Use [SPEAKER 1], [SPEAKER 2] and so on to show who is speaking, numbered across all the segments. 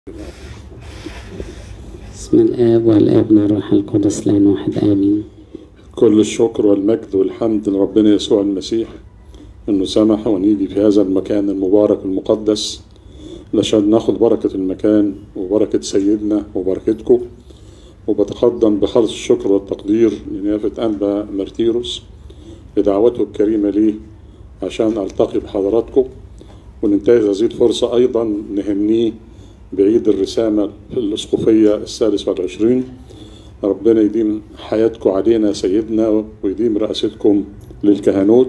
[SPEAKER 1] بسم الآب والابن والروح القدس لين واحد آمين
[SPEAKER 2] كل الشكر والمجد والحمد لربنا يسوع المسيح انه سمح ونيجي في هذا المكان المبارك المقدس علشان ناخد بركة المكان وبركة سيدنا وبركتكم وبتقدم بخالص الشكر والتقدير لنيافة أنبا مرتيروس بدعوته الكريمة لي عشان ألتقي بحضراتكم وننتهز هذه الفرصة أيضا نهنيه بعيد الرسامة الأسقفية السادس والعشرين ربنا يديم حياتكم علينا يا سيدنا ويديم رئاستكم للكهنوت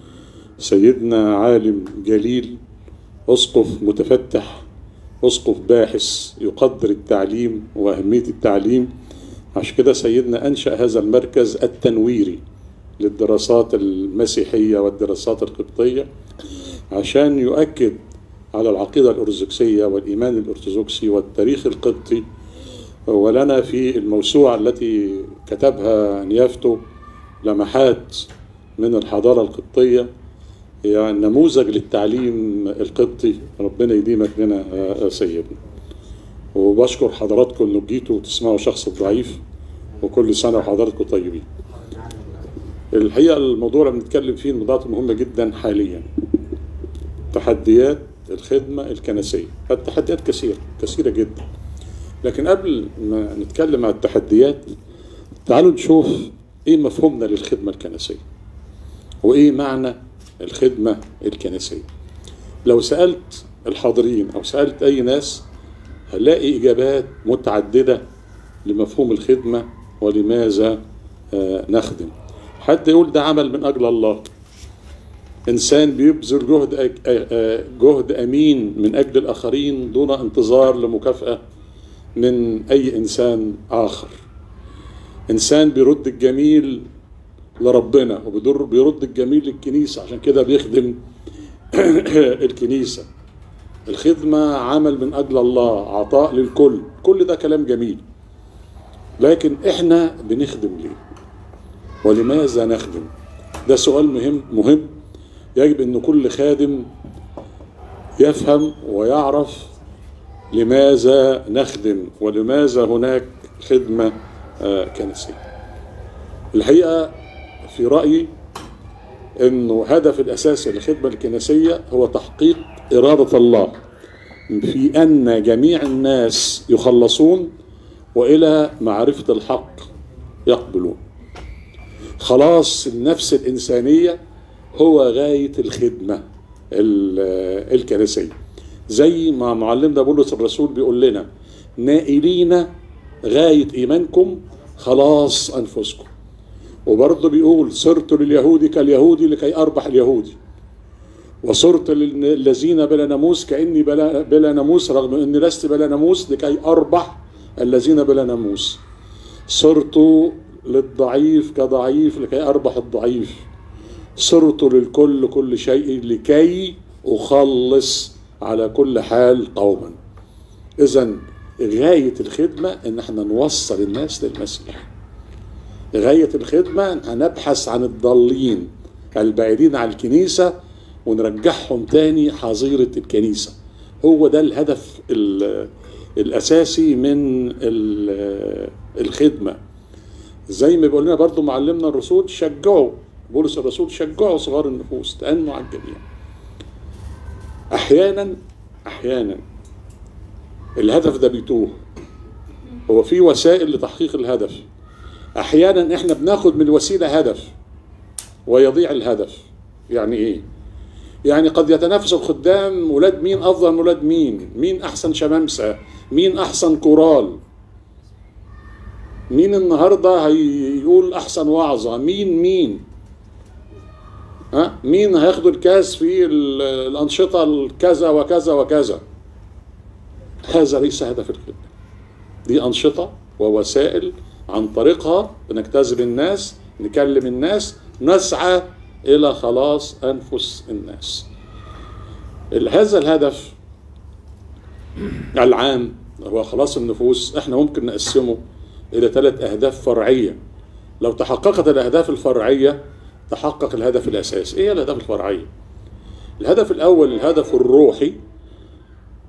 [SPEAKER 2] سيدنا عالم جليل أسقف متفتح أسقف باحث يقدر التعليم وأهمية التعليم عشان كده سيدنا أنشأ هذا المركز التنويري للدراسات المسيحية والدراسات القبطية عشان يؤكد على العقيدة الأرثوذكسية والإيمان الأرثوذكسي والتاريخ القبطي ولنا في الموسوعة التي كتبها نيافته لمحات من الحضارة القبطية هي نموذج للتعليم القبطي ربنا يديمك لنا يا سيدنا وبشكر حضراتكم انه جيتوا وتسمعوا شخص ضعيف وكل سنة وحضراتكم طيبين الحقيقة الموضوع اللي بنتكلم فيه الموضوعات مهمة جدا حاليا تحديات الخدمة الكنسية التحديات كثيرة كثيرة جدا لكن قبل ما نتكلم عن التحديات تعالوا نشوف ايه مفهومنا للخدمة الكنسية وايه معنى الخدمة الكنسية لو سألت الحاضرين او سألت اي ناس هنلاقي اجابات متعددة لمفهوم الخدمة ولماذا آه نخدم حد يقول ده عمل من اجل الله انسان بيبذل جهد جهد امين من اجل الاخرين دون انتظار لمكافاه من اي انسان اخر انسان بيرد الجميل لربنا وبيرد الجميل للكنيسه عشان كده بيخدم الكنيسه الخدمه عمل من اجل الله عطاء للكل كل ده كلام جميل لكن احنا بنخدم ليه ولماذا نخدم ده سؤال مهم مهم يجب ان كل خادم يفهم ويعرف لماذا نخدم ولماذا هناك خدمة كنسية الحقيقة في رأيي انه هدف الاساسي للخدمة الكنسية هو تحقيق ارادة الله في ان جميع الناس يخلصون والى معرفة الحق يقبلون خلاص النفس الانسانيه هو غاية الخدمة الكنسية زي ما معلمنا بولس الرسول بيقول لنا نائلين غاية إيمانكم خلاص أنفسكم وبرضه بيقول صرت لليهود كاليهودي لكي أربح اليهودي وصرت للذين بلا ناموس كأني بلا, بلا ناموس رغم أني لست بلا ناموس لكي أربح الذين بلا ناموس صرت للضعيف كضعيف لكي أربح الضعيف صرت للكل كل شيء لكي أخلص على كل حال قوما إذا غاية الخدمة إن احنا نوصل الناس للمسيح غاية الخدمة إن هنبحث عن الضالين البعيدين عن الكنيسة ونرجعهم تاني حظيرة الكنيسة هو ده الهدف الأساسي من الخدمة زي ما بيقول لنا برضو معلمنا الرسول شجعوا بولس الرسول شجعوا صغار النفوس تأنوا على الجميع احيانا احيانا الهدف ده بيتوه هو في وسائل لتحقيق الهدف احيانا احنا بناخد من الوسيله هدف ويضيع الهدف يعني ايه يعني قد يتنافس الخدام ولاد مين افضل من ولاد مين مين احسن شمامسه مين احسن كورال مين النهارده هيقول احسن وعظه مين مين ها مين هياخدوا الكاس في الأنشطة الكذا وكذا وكذا هذا ليس هدف الخدمة دي أنشطة ووسائل عن طريقها بنجتذب الناس نكلم الناس نسعى إلى خلاص أنفس الناس هذا الهدف العام هو خلاص النفوس احنا ممكن نقسمه إلى ثلاث أهداف فرعية لو تحققت الأهداف الفرعية تحقق الهدف الاساسي ايه الاهداف الفرعيه الهدف الاول الهدف الروحي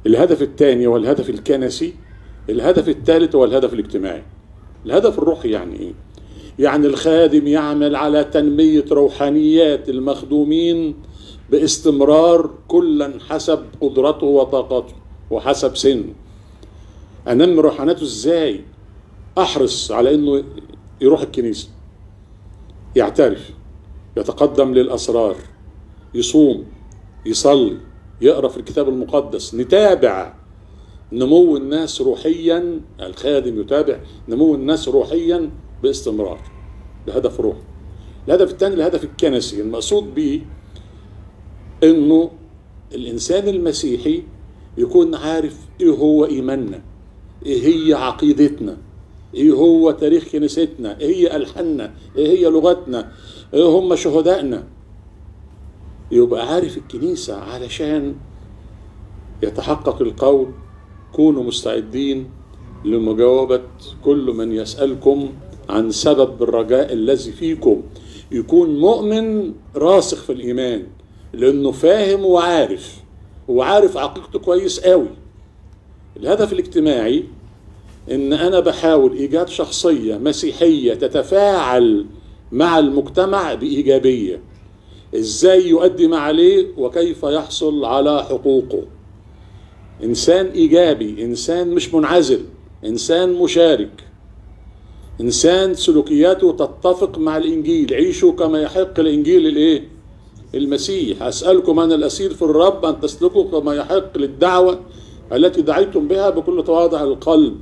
[SPEAKER 2] الهدف الثاني هو الهدف الكنسي الهدف الثالث هو الهدف الاجتماعي الهدف الروحي يعني ايه يعني الخادم يعمل على تنمية روحانيات المخدومين باستمرار كلا حسب قدرته وطاقته وحسب سنه انمي روحانيته ازاي احرص على انه يروح الكنيسه يعترف يتقدم للاسرار يصوم يصلي يقرا في الكتاب المقدس نتابع نمو الناس روحيا الخادم يتابع نمو الناس روحيا باستمرار ده هدف روحي الهدف الثاني الهدف الكنسي المقصود به انه الانسان المسيحي يكون عارف ايه هو ايماننا ايه هي عقيدتنا ايه هو تاريخ كنيستنا ايه هي الحاننا ايه هي لغتنا ايه هم شهدائنا يبقى عارف الكنيسة علشان يتحقق القول كونوا مستعدين لمجاوبة كل من يسألكم عن سبب الرجاء الذي فيكم يكون مؤمن راسخ في الإيمان لأنه فاهم وعارف وعارف عقيدته كويس قوي الهدف الاجتماعي ان انا بحاول ايجاد شخصيه مسيحيه تتفاعل مع المجتمع بايجابيه ازاي يؤدي ما عليه وكيف يحصل على حقوقه انسان ايجابي انسان مش منعزل انسان مشارك انسان سلوكياته تتفق مع الانجيل عيشوا كما يحق الانجيل الايه المسيح اسالكم انا الاسير في الرب ان تسلكوا كما يحق للدعوه التي دعيتم بها بكل تواضع القلب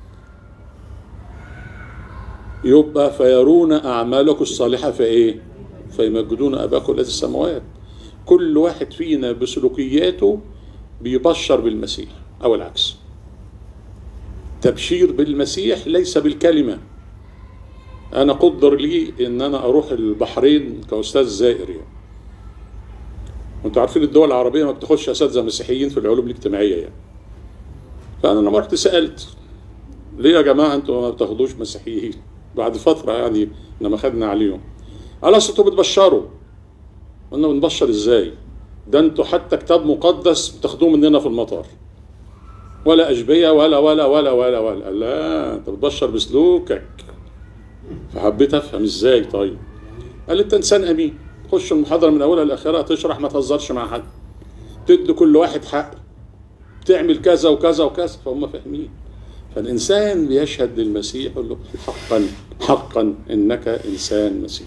[SPEAKER 2] يبقى فيرون اعمالكم الصالحه في ايه فيمجدون اباكم الذي السماوات كل واحد فينا بسلوكياته بيبشر بالمسيح او العكس تبشير بالمسيح ليس بالكلمه انا قدر لي ان انا اروح البحرين كاستاذ زائر يعني وانتوا عارفين الدول العربيه ما بتاخدش اساتذه مسيحيين في العلوم الاجتماعيه يعني فانا لما رحت سالت ليه يا جماعه انتوا ما بتاخدوش مسيحيين بعد فتره يعني لما خدنا عليهم قال اصل انتوا بتبشروا قلنا بنبشر ازاي ده انتوا حتى كتاب مقدس بتاخدوه مننا في المطار ولا اشبيه ولا ولا ولا ولا ولا قال لا انت بتبشر بسلوكك فحبيت افهم ازاي طيب قال انت انسان امين تخش المحاضره من اولها لاخرها تشرح ما تهزرش مع حد تدي كل واحد حق تعمل كذا وكذا وكذا فهم فاهمين فالانسان بيشهد للمسيح يقول له حقا حقا انك انسان مسيح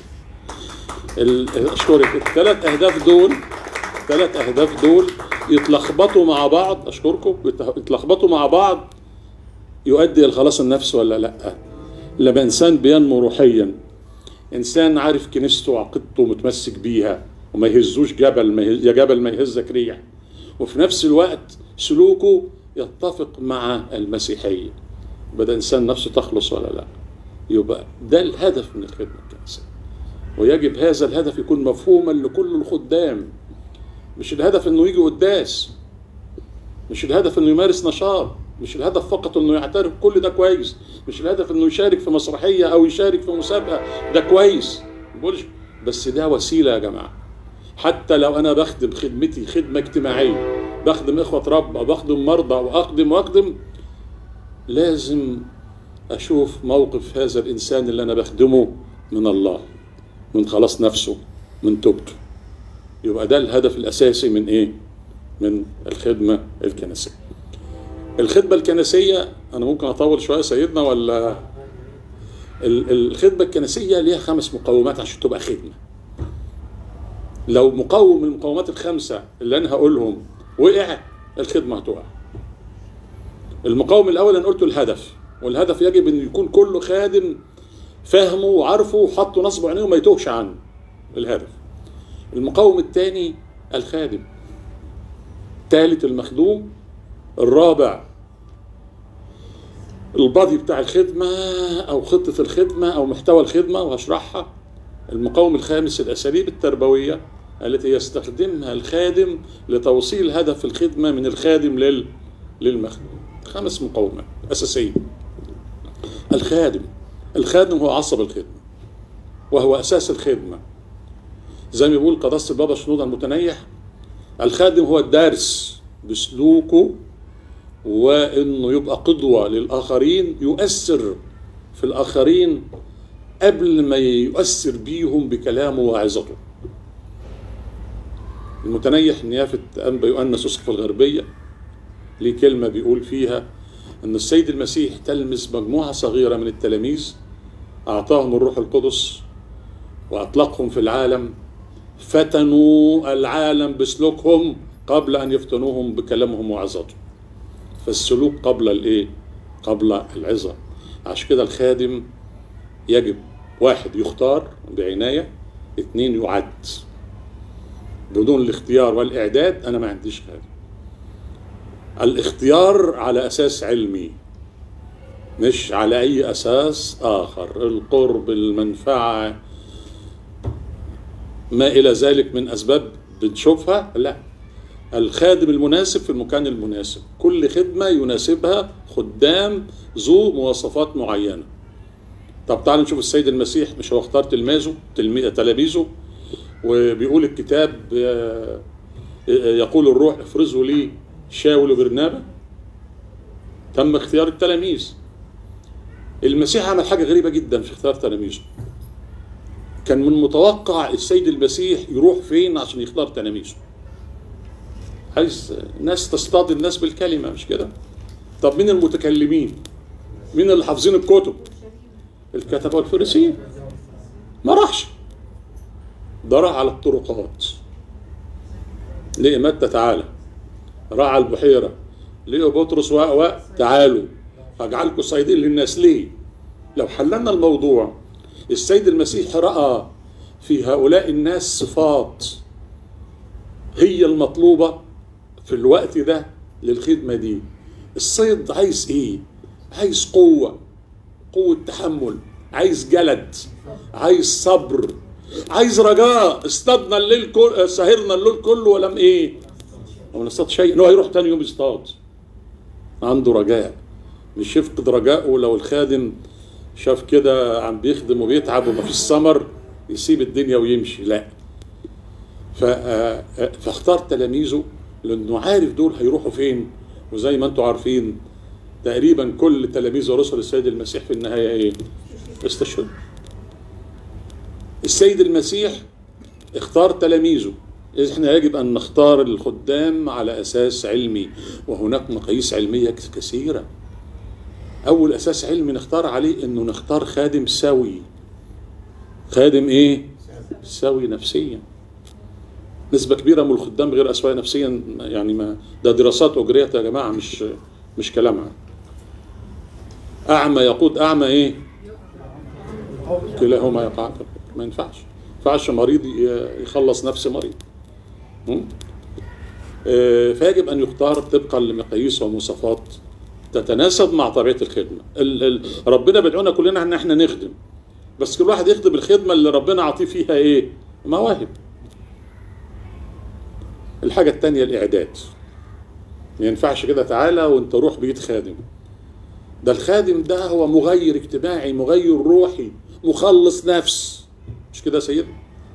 [SPEAKER 2] اشكرك الثلاث اهداف دول الثلاث اهداف دول يتلخبطوا مع بعض اشكركم يتلخبطوا مع بعض يؤدي الى خلاص النفس ولا لا لما انسان بينمو روحيا انسان عارف كنيسته وعقيدته متمسك بيها وما يهزوش جبل ما يهز يا جبل ما يهزك ريح وفي نفس الوقت سلوكه يتفق مع المسيحيه بدا انسان نفسه تخلص ولا لا يبقى ده الهدف من الخدمه الكنسيه ويجب هذا الهدف يكون مفهوما لكل الخدام مش الهدف انه يجي قداس مش الهدف انه يمارس نشاط مش الهدف فقط انه يعترف كل ده كويس مش الهدف انه يشارك في مسرحيه او يشارك في مسابقه ده كويس بقولش بس ده وسيله يا جماعه حتى لو انا بخدم خدمتي خدمه اجتماعيه بخدم اخوه رب او بخدم مرضى واخدم واخدم لازم اشوف موقف هذا الانسان اللي انا بخدمه من الله من خلاص نفسه من توبته يبقى ده الهدف الاساسي من ايه من الخدمه الكنسيه الخدمه الكنسيه انا ممكن اطول شويه سيدنا ولا الخدمه الكنسيه ليها خمس مقومات عشان تبقى خدمه لو مقوم من المقومات الخمسه اللي انا هقولهم وقع الخدمه هتقع المقاوم الاول انا قلته الهدف والهدف يجب ان يكون كل خادم فاهمه وعارفه وحطه نصب عينيه وما يتوهش عنه الهدف المقاوم الثاني الخادم ثالث المخدوم الرابع البادي بتاع الخدمة أو خطة الخدمة أو محتوى الخدمة وهشرحها المقاوم الخامس الأساليب التربوية التي يستخدمها الخادم لتوصيل هدف الخدمة من الخادم لل... للمخدوم خمس مقاومات أساسية الخادم الخادم هو عصب الخدمة وهو أساس الخدمة زي ما بيقول قداسة البابا شنودة المتنيح الخادم هو الدارس بسلوكه وانه يبقى قدوه للاخرين يؤثر في الاخرين قبل ما يؤثر بيهم بكلامه ووعظته المتنيح نيافة أنبا يؤنس أسقف الغربية ليه كلمة بيقول فيها أن السيد المسيح تلمس مجموعة صغيرة من التلاميذ أعطاهم الروح القدس وأطلقهم في العالم فتنوا العالم بسلوكهم قبل أن يفتنوهم بكلامهم وعظتهم فالسلوك قبل الإيه؟ قبل العظة عشان كده الخادم يجب واحد يختار بعناية اثنين يعد بدون الاختيار والإعداد أنا ما عنديش خادم الاختيار على أساس علمي مش على أي أساس آخر القرب المنفعة ما إلى ذلك من أسباب بنشوفها لا الخادم المناسب في المكان المناسب كل خدمة يناسبها خدام ذو مواصفات معينة طب تعالوا نشوف السيد المسيح مش هو اختار تلميذه تلمي- تلاميذه وبيقول الكتاب آه، يقول الروح افرزوا لي شاول وبرنابا تم اختيار التلاميذ المسيح عمل حاجة غريبة جدا في اختيار تلاميذه كان من متوقع السيد المسيح يروح فين عشان يختار تلاميذه عايز ناس تصطاد الناس بالكلمة مش كده طب مين المتكلمين مين اللي حافظين الكتب الكتبة والفريسيين ما راحش ده راح على الطرقات لقي متى تعالى راح على البحيرة لقوا بطرس وأ تعالوا هجعلكم صيادين للناس ليه لو حللنا الموضوع السيد المسيح رأى في هؤلاء الناس صفات هي المطلوبة في الوقت ده للخدمة دي الصيد عايز ايه عايز قوة قوة تحمل عايز جلد عايز صبر عايز رجاء اصطادنا الليل كل سهرنا الليل كله ولم ايه وما نصطاد شيء انه هيروح تاني يوم يصطاد عنده رجاء مش يفقد رجائه لو الخادم شاف كده عم بيخدم وبيتعب ومفيش ثمر يسيب الدنيا ويمشي لا ف- آه، آه، فاختار تلاميذه لانه عارف دول هيروحوا فين وزي ما انتم عارفين تقريبا كل تلاميذ ورسل السيد المسيح في النهايه ايه؟ استشهدوا. السيد المسيح اختار تلاميذه إذ احنا يجب ان نختار الخدام على اساس علمي وهناك مقاييس علميه كثيره. اول اساس علمي نختار عليه انه نختار خادم سوي. خادم ايه؟ سوي نفسيا. نسبة كبيرة من الخدام غير أسوياء نفسيا يعني ما ده دراسات أجريت يا جماعة مش مش كلام عام. أعمى يقود أعمى إيه؟ كلاهما يقع في الكفر. ما ينفعش ما ينفعش مريض ي- يخلص نفس مريض م? آه، فيجب أن يختار طبقا لمقاييس ومواصفات تتناسب مع طبيعة الخدمة ال ال ربنا بيدعونا كلنا ان احنا نخدم بس كل واحد يخدم الخدمة اللي ربنا عطيه فيها ايه مواهب الحاجة التانية الإعداد ما ينفعش كده تعالى وانت روح بيت خادم ده الخادم ده هو مغير اجتماعي مغير روحي مخلص نفس مش كده يا سيدي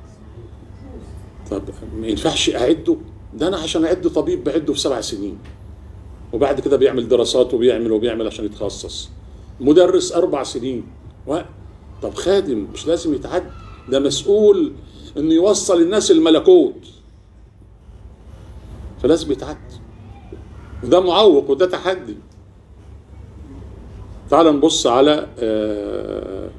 [SPEAKER 2] طب ما ينفعش اعده ده انا عشان اعد طبيب بعده في سبع سنين وبعد كده بيعمل دراسات وبيعمل وبيعمل عشان يتخصص مدرس اربع سنين و... طب خادم مش لازم يتعد ده مسؤول انه يوصل الناس الملكوت فلازم يتعد وده معوق وده تحدي تعال نبص على آه،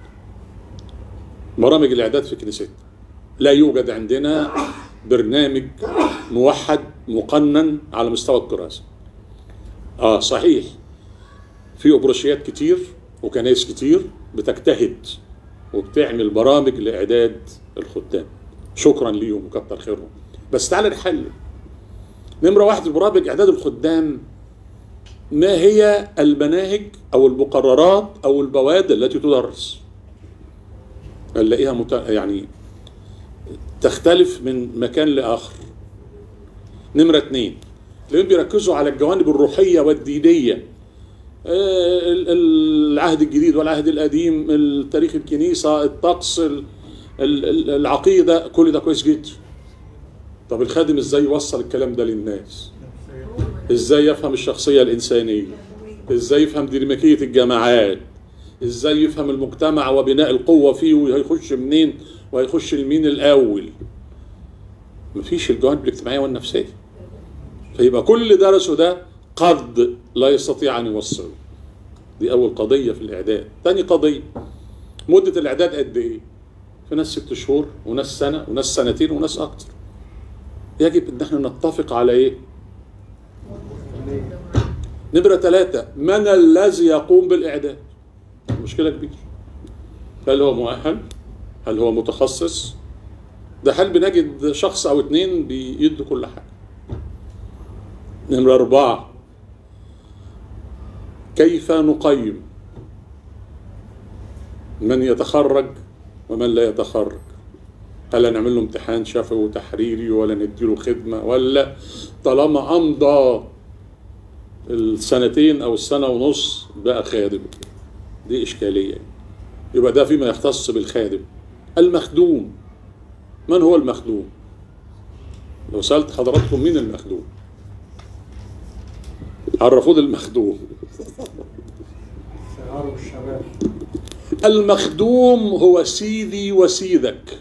[SPEAKER 2] برامج الاعداد في كنيستنا لا يوجد عندنا برنامج موحد مقنن على مستوى الكراسه اه صحيح في ابروشيات كتير وكنايس كتير بتجتهد وبتعمل برامج لاعداد الخدام شكرا ليهم وكتر خيرهم بس تعال نحلل نمره واحد في برامج اعداد الخدام ما هي المناهج او المقررات او المواد التي تدرس نلاقيها مت... يعني تختلف من مكان لاخر نمره اثنين تلاقيهم بيركزوا على الجوانب الروحيه والدينيه آه، ال- ال- العهد الجديد والعهد القديم تاريخ الكنيسه الطقس ال- ال- ال- العقيده كل ده كويس جدا طب الخادم ازاي يوصل الكلام ده للناس ازاي يفهم الشخصيه الانسانيه ازاي يفهم ديناميكيه الجماعات ازاي يفهم المجتمع وبناء القوه فيه وهيخش منين وهيخش لمين الاول مفيش الجوانب الاجتماعيه والنفسيه فيبقى كل اللي درسه ده قد لا يستطيع ان يوصله دي اول قضيه في الاعداد تاني قضيه مده الاعداد قد ايه في ناس ست شهور وناس سنه وناس سنتين وناس اكتر يجب ان احنا نتفق على ايه نمرة ثلاثة من الذي يقوم بالإعداد مشكلة كبيرة هل هو مؤهل هل هو متخصص ده هل بنجد شخص أو اتنين بيدوا كل حاجة نمرة أربعة كيف نقيم من يتخرج ومن لا يتخرج هل هنعمل له امتحان شفوي وتحريري ولا نديله خدمة ولا طالما أمضى السنتين أو السنة ونص بقى خادم دي إشكالية يبقى ده فيما يختص بالخادم المخدوم من هو المخدوم لو سألت حضراتكم مين المخدوم عرفوني المخدوم
[SPEAKER 3] صغار والشباب
[SPEAKER 2] المخدوم هو سيدي وسيدك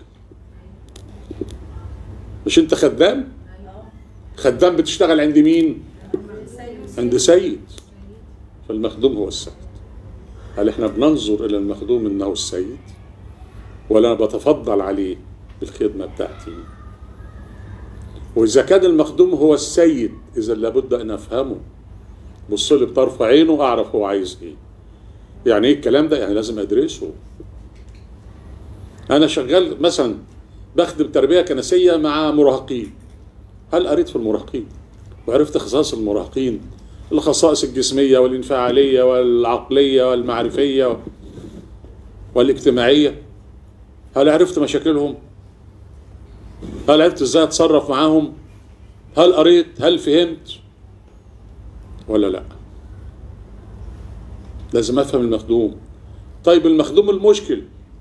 [SPEAKER 2] مش انت خدام خدام بتشتغل عند مين عند سيد فالمخدوم هو السيد هل احنا بننظر الى المخدوم انه السيد ولا أنا بتفضل عليه بالخدمة بتاعتي وإذا كان المخدوم هو السيد إذا لابد أن أفهمه بص لي بطرف عينه أعرف هو عايز إيه يعني إيه الكلام ده يعني لازم أدرسه أنا شغال مثلا بخدم تربية كنسية مع مراهقين هل قريت في المراهقين وعرفت خصائص المراهقين الخصائص الجسمية والانفعالية والعقلية والمعرفية والاجتماعية هل عرفت مشاكلهم هل عرفت ازاي اتصرف معاهم هل قريت هل فهمت ولا لا لازم افهم المخدوم طيب المخدوم المشكل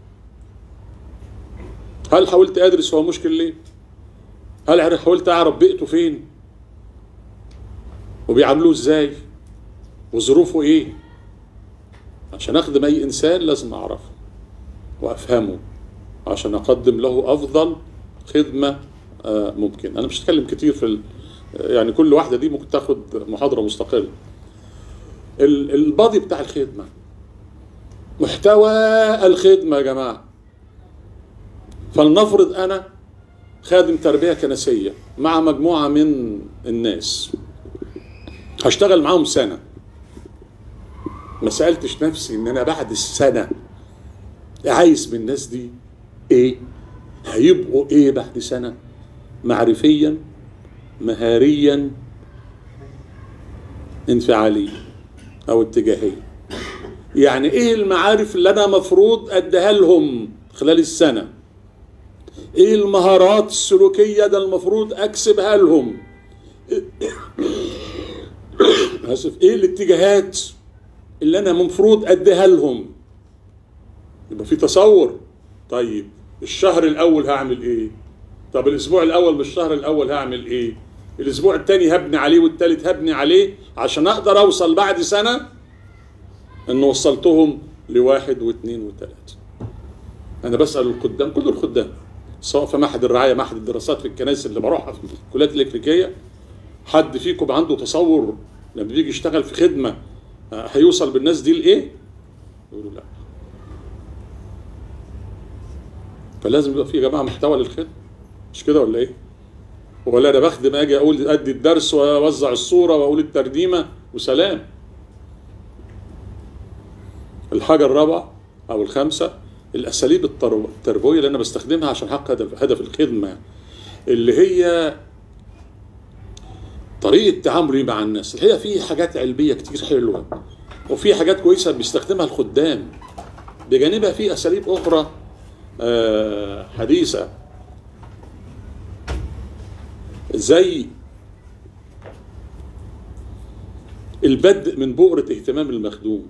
[SPEAKER 2] هل حاولت ادرس هو مشكل ليه هل عرف- حاولت اعرف بيئته فين وبيعاملوه ازاي وظروفه ايه عشان اخدم اي انسان لازم اعرفه وافهمه عشان اقدم له افضل خدمه آه، ممكن انا مش هتكلم كتير في ال... يعني كل واحده دي ممكن تاخد محاضره مستقله ال- البادي بتاع الخدمه محتوى الخدمه يا جماعه فلنفرض انا خادم تربيه كنسيه مع مجموعه من الناس هشتغل معاهم سنه ما سالتش نفسي ان انا بعد السنه عايز من الناس دي ايه هيبقوا ايه بعد سنه معرفيا مهاريا انفعاليا او اتجاهيا يعني ايه المعارف اللي انا مفروض اديها لهم خلال السنه ايه المهارات السلوكيه ده المفروض اكسبها لهم اسف ايه الاتجاهات اللي انا المفروض اديها لهم يبقى في تصور طيب الشهر الاول هعمل ايه طب الاسبوع الاول من الشهر الاول هعمل ايه الاسبوع الثاني هبني عليه والثالث هبني عليه عشان اقدر اوصل بعد سنه ان وصلتهم لواحد واثنين وثلاثه انا بسال الخدام كل الخدام سواء في معهد الرعايه معهد الدراسات في الكنائس اللي بروحها في الكليات الالكتريكيه حد فيكم عنده تصور لما بيجي يشتغل في خدمه آه، هيوصل بالناس دي لايه؟ يقولوا لا فلازم يبقى في يا جماعه محتوى للخدمه مش كده ولا ايه؟ ولا انا بخدم اجي اقول ادي الدرس واوزع الصوره واقول الترجمه وسلام الحاجه الرابعه او الخامسه الاساليب الترو- التربويه اللي انا بستخدمها عشان احقق هدف هدف الخدمه اللي هي طريقه تعاملي مع الناس الحقيقه في حاجات علميه كتير حلوه وفي حاجات كويسه بيستخدمها الخدام بجانبها في اساليب اخرى آه، حديثه زي البدء من بؤرة اهتمام المخدوم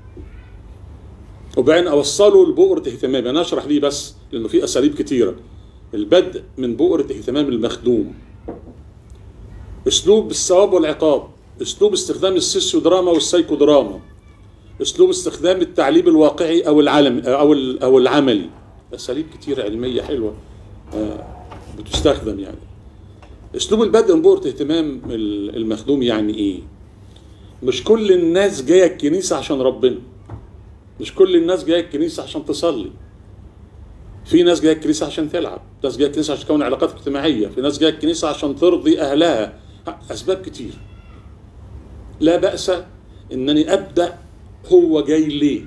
[SPEAKER 2] وبعدين اوصله لبؤرة اهتمام انا اشرح ليه بس لانه في اساليب كتيره البدء من بؤرة اهتمام المخدوم اسلوب الثواب والعقاب اسلوب استخدام السيسيودراما والسايكودراما اسلوب استخدام التعليم الواقعي او العلم او ال- او العملي اساليب كتيره علميه حلوه آه، بتستخدم يعني اسلوب البدء من بؤره اهتمام ال- المخدوم يعني ايه مش كل الناس جايه الكنيسه عشان ربنا مش كل الناس جايه الكنيسه عشان تصلي في ناس جايه الكنيسه عشان تلعب ناس جايه الكنيسه عشان تكون علاقات اجتماعيه في ناس جايه الكنيسه عشان ترضي اهلها اسباب كتير لا باس انني ابدا هو جاي ليه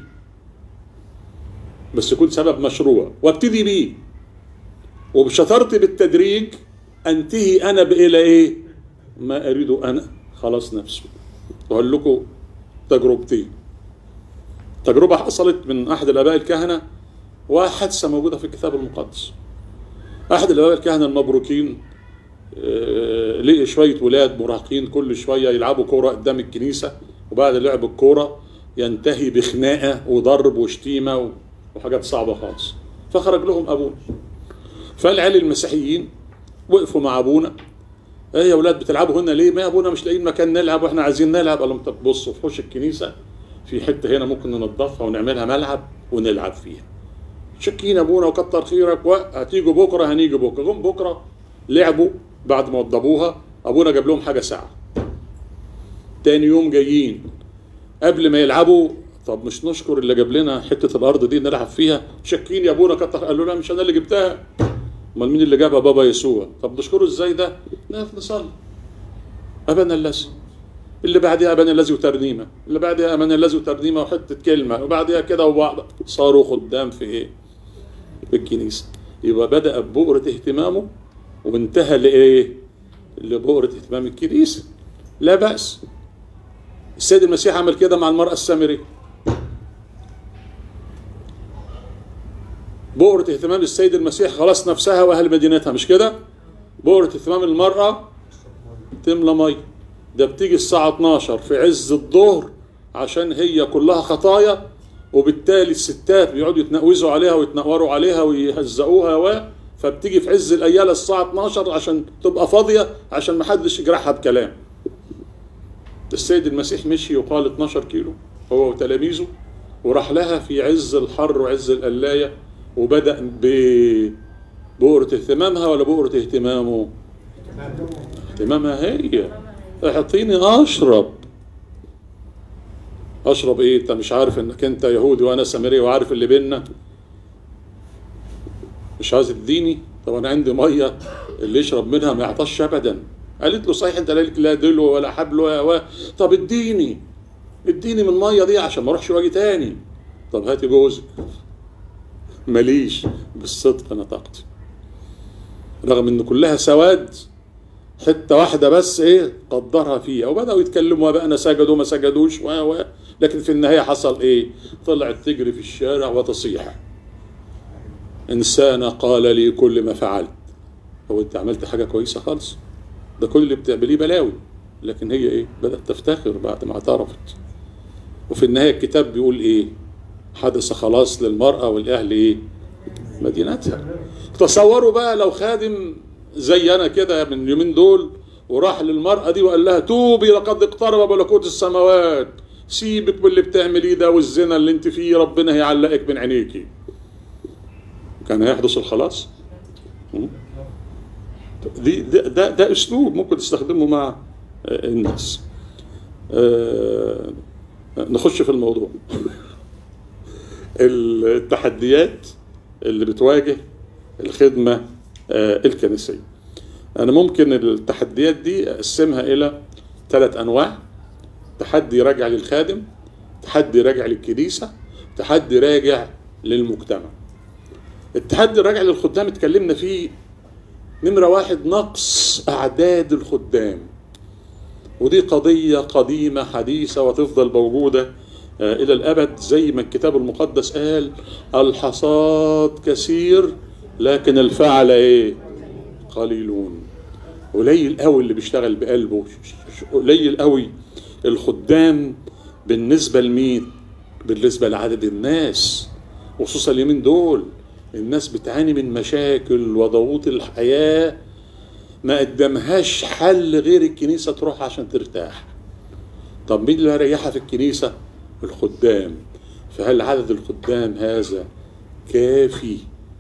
[SPEAKER 2] بس يكون سبب مشروع وابتدي بيه وبشطارتي بالتدريج انتهي انا الى ايه ما اريده انا خلاص نفسه واقول لكم تجربتين تجربه حصلت من احد الاباء الكهنه وحادثه موجوده في الكتاب المقدس احد الاباء الكهنه المبروكين آه، لقي شويه ولاد مراهقين كل شويه يلعبوا كوره قدام الكنيسه وبعد لعب الكوره ينتهي بخناقه وضرب وشتيمه و- وحاجات صعبه خالص فخرج لهم ابونا فالعيال المسيحيين وقفوا مع ابونا ايه يا ولاد بتلعبوا هنا ليه؟ ما يا ابونا مش لاقيين مكان نلعب واحنا عايزين نلعب قال لهم طب بصوا في حوش الكنيسه في حته هنا ممكن ننضفها ونعملها ملعب ونلعب فيها. شكين ابونا وكتر خيرك وهتيجوا بكره هنيجي بكره جم بكره لعبوا بعد ما وضبوها ابونا جاب لهم حاجه ساعه. تاني يوم جايين قبل ما يلعبوا طب مش نشكر اللي جاب لنا حته الارض دي نلعب فيها شاكين يا ابونا كتر قالوا لا مش انا اللي جبتها امال مين اللي جابها بابا يسوع طب نشكره ازاي ده نقف نصلي ابانا الذي اللي بعدها ابانا الذي وترنيمه اللي بعدها ابانا الذي وترنيمه وحته كلمه وبعدها كده وبعض صاروا خدام في ايه في الكنيسه يبقى بدا ببؤره اهتمامه وانتهى لايه لبؤره اهتمام الكنيسه لا باس السيد المسيح عمل كده مع المراه السامريه بؤرة اهتمام السيد المسيح خلاص نفسها واهل مدينتها مش كده؟ بؤرة اهتمام المرأة تملى مي ده بتيجي الساعة 12 في عز الظهر عشان هي كلها خطايا وبالتالي الستات بيقعدوا يتنقوزوا عليها ويتنقوروا عليها ويهزقوها و فبتيجي في عز الايالة الساعة 12 عشان تبقى فاضية عشان ما حدش يجرحها بكلام. السيد المسيح مشي يقال 12 كيلو هو وتلاميذه وراح لها في عز الحر وعز القلاية وبدأ ببؤرة اهتمامها ولا بؤرة اهتمامه؟ اهتمامها هي اعطيني اشرب اشرب ايه انت مش عارف انك انت يهودي وانا سامري وعارف اللي بينا مش عايز تديني طب انا عندي ميه اللي يشرب منها ما يعطش ابدا قالت له صحيح انت لك لا دلو ولا حبل ولا و... طب اديني اديني من الميه دي عشان ما اروحش واجي تاني طب هاتي جوزك ماليش بالصدق نطقت رغم ان كلها سواد حته واحده بس ايه قدرها فيها وبداوا يتكلموا بقى انا سجدوا ما سجدوش و و لكن في النهايه حصل ايه؟ طلعت تجري في الشارع وتصيح انسانه قال لي كل ما فعلت هو انت عملت حاجه كويسه خالص ده كل اللي بتعمليه بلاوي لكن هي ايه؟ بدات تفتخر بعد ما اعترفت وفي النهايه الكتاب بيقول ايه؟ حدث خلاص للمراه والاهل ايه؟ مدينتها تصوروا بقى لو خادم زي انا كده من اليومين دول وراح للمرأة دي وقال لها توبي لقد اقترب ملكوت السماوات سيبك من اللي بتعمليه ده والزنا اللي انت فيه ربنا هيعلقك من عينيكي كان هيحدث الخلاص م? دي ده, ده, ده اسلوب ممكن تستخدمه مع آه، الناس آه، نخش في الموضوع التحديات اللي بتواجه الخدمة آه، الكنسية أنا ممكن التحديات دي أقسمها إلى ثلاث أنواع تحدي راجع للخادم تحدي راجع للكنيسة تحدي راجع للمجتمع التحدي الراجع للخدام اتكلمنا فيه نمرة واحد نقص أعداد الخدام ودي قضية قديمة حديثة وتفضل موجودة آه، إلى الأبد زي ما الكتاب المقدس قال الحصاد كثير لكن الفعل إيه؟ قليلون قليل قوي اللي بيشتغل بقلبه قليل قوي الخدام بالنسبة لمين؟ بالنسبة لعدد الناس وخصوصا اليومين دول الناس بتعاني من مشاكل وضغوط الحياة ما قدمهاش حل غير الكنيسة تروح عشان ترتاح طب مين اللي هيريحها في الكنيسة الخدام فهل عدد الخدام هذا كافي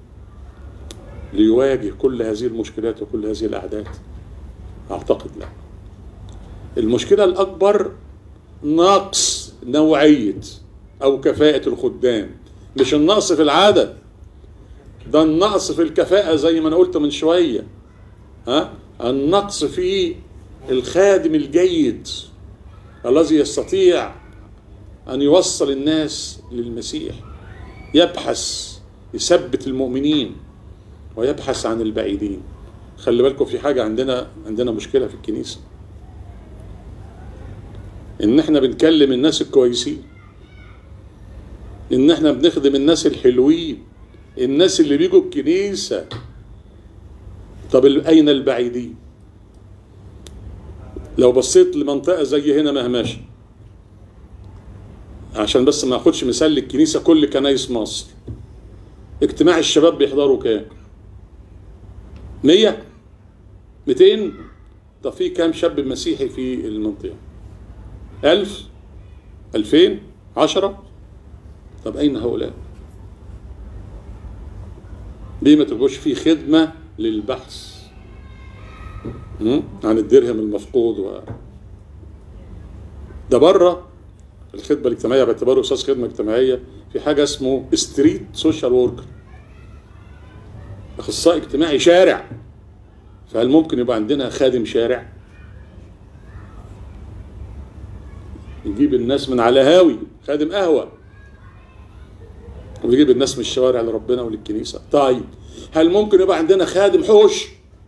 [SPEAKER 2] ليواجه كل هذه المشكلات وكل هذه الأعداد أعتقد لا المشكلة الأكبر نقص نوعية أو كفاءة الخدام مش النقص في العدد ده النقص في الكفاءة زي ما أنا قلت من شوية ها النقص في الخادم الجيد الذي يستطيع أن يوصل الناس للمسيح يبحث يثبت المؤمنين ويبحث عن البعيدين خلي بالكم في حاجة عندنا عندنا مشكلة في الكنيسة إن إحنا بنكلم الناس الكويسين إن إحنا بنخدم الناس الحلوين الناس اللي بيجوا الكنيسة طب أين البعيدين؟ لو بصيت لمنطقة زي هنا مهماشة عشان بس ما اخدش مثال للكنيسة كل كنايس مصر اجتماع الشباب بيحضروا كام؟ 100 200 طب في كام شاب مسيحي في المنطقة؟ 1000 2000 10 طب أين هؤلاء؟ ليه ما تبقوش في خدمة للبحث م? عن الدرهم المفقود و... ده بره الخدمة الاجتماعية باعتباره أستاذ خدمة اجتماعية في حاجة اسمه ستريت سوشيال وركر أخصائي اجتماعي شارع فهل ممكن يبقى عندنا خادم شارع؟ يجيب الناس من على هاوي خادم قهوة ويجيب الناس من الشوارع لربنا وللكنيسة طيب هل ممكن يبقى عندنا خادم حوش؟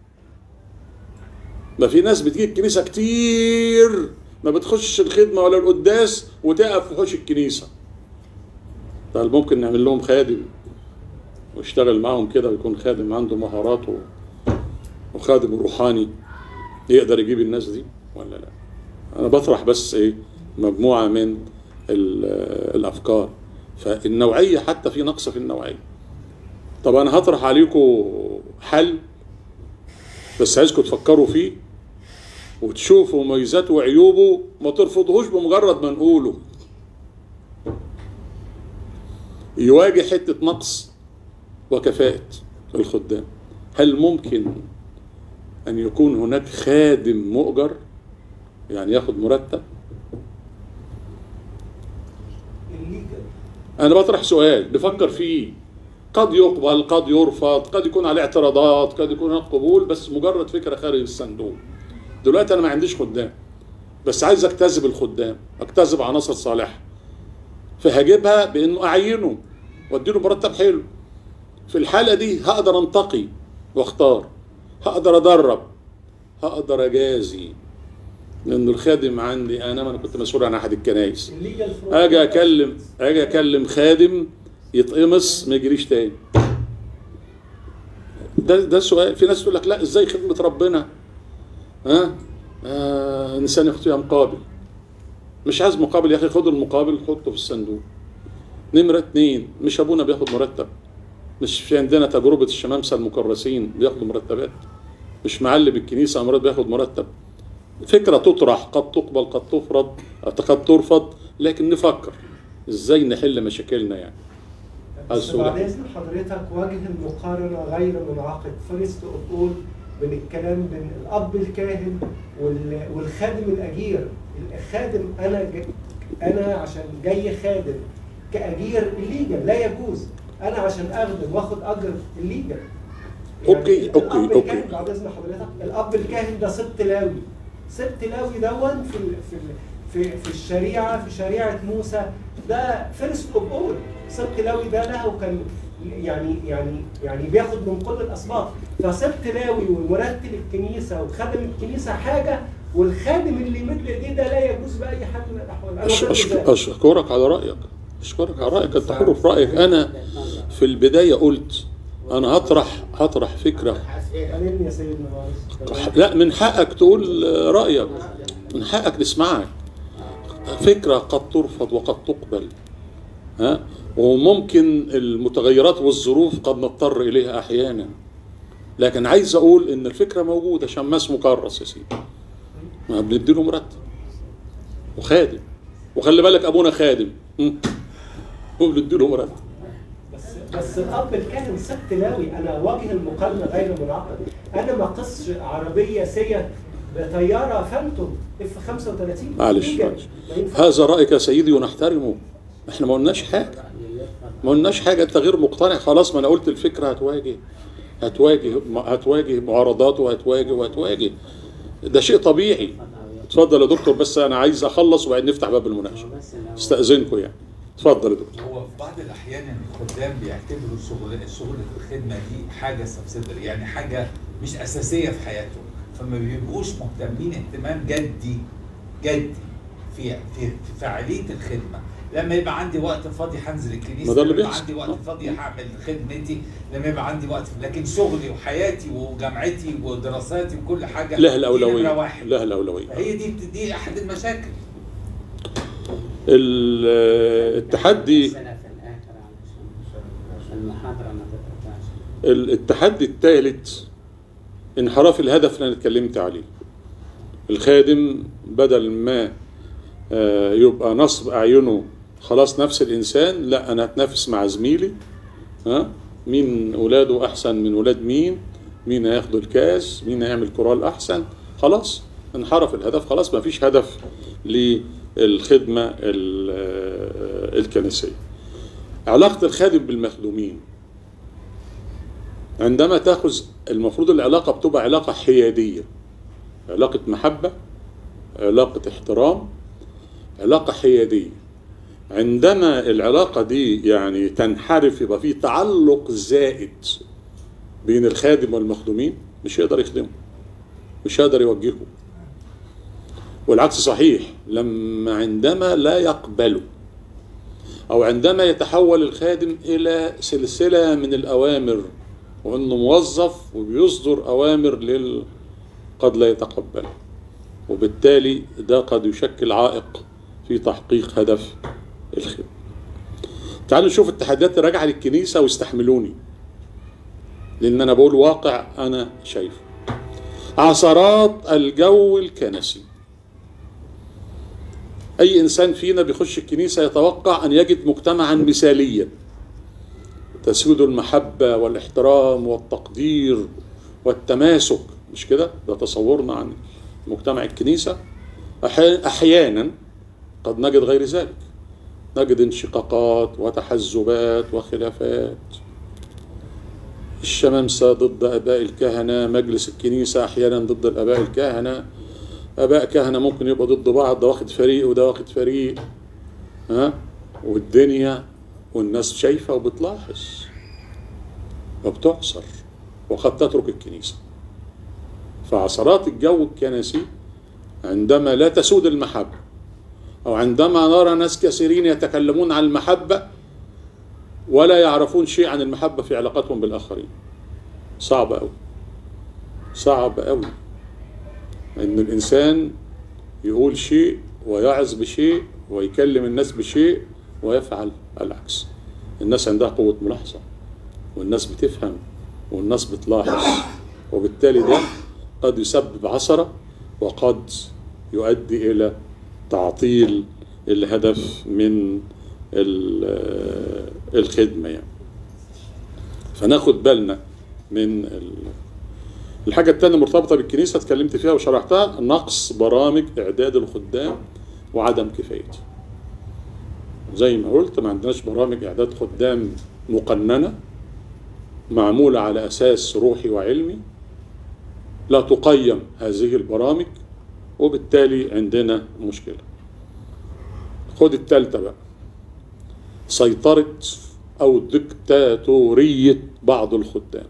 [SPEAKER 2] ما في ناس بتجي الكنيسة كتير ما بتخش الخدمة ولا القداس وتقف في حوش الكنيسة طيب ممكن نعمل لهم خادم ويشتغل معاهم كده ويكون خادم عنده مهارات وخادم روحاني يقدر يجيب الناس دي ولا لا انا بطرح بس ايه مجموعة من الافكار فالنوعية حتى في نقص في النوعية طب انا هطرح عليكم حل بس عايزكم تفكروا فيه وتشوفوا مميزاته وعيوبه ما ترفضوهوش بمجرد ما نقوله يواجه حتة نقص وكفاءة الخدام هل ممكن أن يكون هناك خادم مؤجر يعني ياخد مرتب أنا بطرح سؤال بفكر فيه قد يقبل قد يرفض قد يكون عليه اعتراضات قد يكون هناك قبول بس مجرد فكرة خارج الصندوق دلوقتي أنا ما عنديش خدام بس عايز أجتذب الخدام أجتذب عناصر صالحة فهجيبها بإنه أعينه وأديله مرتب حلو في الحالة دي هقدر أنتقي واختار هقدر أدرب هقدر أجازي لأنه الخادم عندي أنا ما أنا كنت مسؤول عن أحد الكنايس أجي أكلم أجي أكلم خادم يتقمص ما يجريش تاني ده ده سؤال في ناس تقول لك لا ازاي خدمه ربنا ها آه انسان يخطيها مقابل مش عايز مقابل يا اخي خد المقابل حطه في الصندوق نمرة اتنين مش ابونا بياخد مرتب مش في عندنا تجربة الشمامسة المكرسين بياخدوا مرتبات مش معلم الكنيسة امراض بياخد مرتب فكرة تطرح قد تقبل قد تفرض قد ترفض لكن نفكر ازاي نحل مشاكلنا يعني
[SPEAKER 3] بس بعد اذن حضرتك وجه المقارنه غير منعقد فيرست اوف بين الكلام بين الاب الكاهن والخادم الاجير الخادم انا جاي انا عشان جاي خادم كاجير الليجل لا يجوز انا عشان اخدم واخد اجر الليجل
[SPEAKER 2] يعني اوكي اوكي
[SPEAKER 3] الاب
[SPEAKER 2] اوكي
[SPEAKER 3] الكاهن بعد اذن حضرتك الاب الكاهن ده سبط لاوي سبط لاوي دون في في في في الشريعه في شريعه موسى ده فيرست اوف اول سبط لاوي ده له كان يعني يعني يعني بياخد من كل الاسباط فسبط لاوي ومرتب الكنيسه وخادم الكنيسه حاجه والخادم اللي يمد ايديه ده لا يجوز باي حال من الاحوال انا
[SPEAKER 2] أش-
[SPEAKER 3] ضد
[SPEAKER 2] أش-
[SPEAKER 3] ذلك.
[SPEAKER 2] اشكرك على رايك اشكرك على رايك انت حر في رايك انا في البدايه قلت انا هطرح هطرح فكره
[SPEAKER 3] كلمني يا سيدنا معلش
[SPEAKER 2] لا من حقك تقول رايك من حقك نسمعك فكره قد ترفض وقد تقبل ها وممكن المتغيرات والظروف قد نضطر اليها احيانا لكن عايز اقول ان الفكره موجوده شماس مكرس يا سيدي ما بنديله مرتب وخادم وخلي بالك ابونا خادم مم. وبنديله مرتب
[SPEAKER 3] بس بس الاب الكاهن سبت لاوي انا واجه المقارنه غير منعقد انا ما قصش عربيه سيت بطياره فانتوم اف 35
[SPEAKER 2] معلش
[SPEAKER 3] إيجا.
[SPEAKER 2] معلش
[SPEAKER 3] ما ينفعش.
[SPEAKER 2] هذا رايك يا سيدي ونحترمه احنا ما قلناش حاجه ما قلناش حاجه انت غير مقتنع خلاص ما انا قلت الفكره هتواجه هتواجه هتواجه معارضات وهتواجه وهتواجه ده شيء طبيعي اتفضل يا دكتور بس انا عايز اخلص وبعدين نفتح باب المناقشه استاذنكم يعني اتفضل يا دكتور
[SPEAKER 4] هو في بعض الاحيان الخدام بيعتبروا شغل شغل الخدمه دي حاجه سبسيدري يعني حاجه مش اساسيه في حياتهم فما بيبقوش مهتمين اهتمام جدي جدي في في في فعاليه الخدمه لما يبقى عندي وقت فاضي هنزل الكنيسه
[SPEAKER 2] ما ده اللي
[SPEAKER 4] لما يبقى
[SPEAKER 2] بيحصل.
[SPEAKER 4] عندي وقت فاضي هعمل خدمتي لما يبقى عندي وقت لكن شغلي وحياتي وجامعتي ودراساتي وكل حاجه
[SPEAKER 2] لها
[SPEAKER 4] دي
[SPEAKER 2] الاولويه
[SPEAKER 4] نمرة واحد
[SPEAKER 2] لها الاولويه
[SPEAKER 4] فهي دي دي احد المشاكل
[SPEAKER 2] ال- التحدي
[SPEAKER 1] سنة في الآخر علشان المحاضرة ما تتقطعش
[SPEAKER 2] ال- التحدي الثالث انحراف الهدف اللي انا اتكلمت عليه الخادم بدل ما آه، يبقى نصب اعينه خلاص نفس الانسان لا انا اتنافس مع زميلي ها مين اولاده احسن من ولاد مين مين هياخدوا الكاس مين هيعمل كورال احسن خلاص انحرف الهدف خلاص ما فيش هدف للخدمه ال- آه، الكنسيه علاقه الخادم بالمخدومين عندما تاخذ المفروض العلاقه بتبقى علاقه حياديه علاقه محبه علاقه احترام علاقه حياديه عندما العلاقه دي يعني تنحرف يبقى في تعلق زائد بين الخادم والمخدومين مش هيقدر يخدمه مش هيقدر يوجهه والعكس صحيح لما عندما لا يقبله أو عندما يتحول الخادم إلى سلسلة من الأوامر وأنه موظف وبيصدر أوامر لل قد لا يتقبل وبالتالي ده قد يشكل عائق في تحقيق هدف الخدمة تعالوا نشوف التحديات الراجعة للكنيسة واستحملوني لأن أنا بقول واقع أنا شايفه عثرات الجو الكنسي أي إنسان فينا بيخش الكنيسة يتوقع أن يجد مجتمعا مثاليا تسود المحبة والاحترام والتقدير والتماسك مش كده؟ ده تصورنا عن مجتمع الكنيسة أحي- أحيانا قد نجد غير ذلك نجد انشقاقات وتحزبات وخلافات الشمامسة ضد أباء الكهنة مجلس الكنيسة أحيانا ضد الآباء الكهنة آباء كهنة ممكن يبقى ضد بعض ده واخد فريق وده واخد فريق ها والدنيا والناس شايفة وبتلاحظ وبتعصر وقد تترك الكنيسة فعصرات الجو الكنسي عندما لا تسود المحبة أو عندما نرى ناس كثيرين يتكلمون عن المحبة ولا يعرفون شيء عن المحبة في علاقتهم بالآخرين صعب أوي صعب أوي إن الإنسان يقول شيء ويعظ بشيء ويكلم الناس بشيء ويفعل العكس الناس عندها قوة ملاحظة والناس بتفهم والناس بتلاحظ وبالتالي ده قد يسبب عثرة وقد يؤدي إلى تعطيل الهدف من ال- الخدمة يعني فناخد بالنا من ال- الحاجة التانية مرتبطة بالكنيسة اتكلمت فيها وشرحتها نقص برامج إعداد الخدام وعدم كفايته زي ما قلت ما عندناش برامج إعداد خدام مقننة معمولة على أساس روحي وعلمي لا تقيم هذه البرامج وبالتالي عندنا مشكلة خد التالتة بقى سيطرة أو دكتاتورية بعض الخدام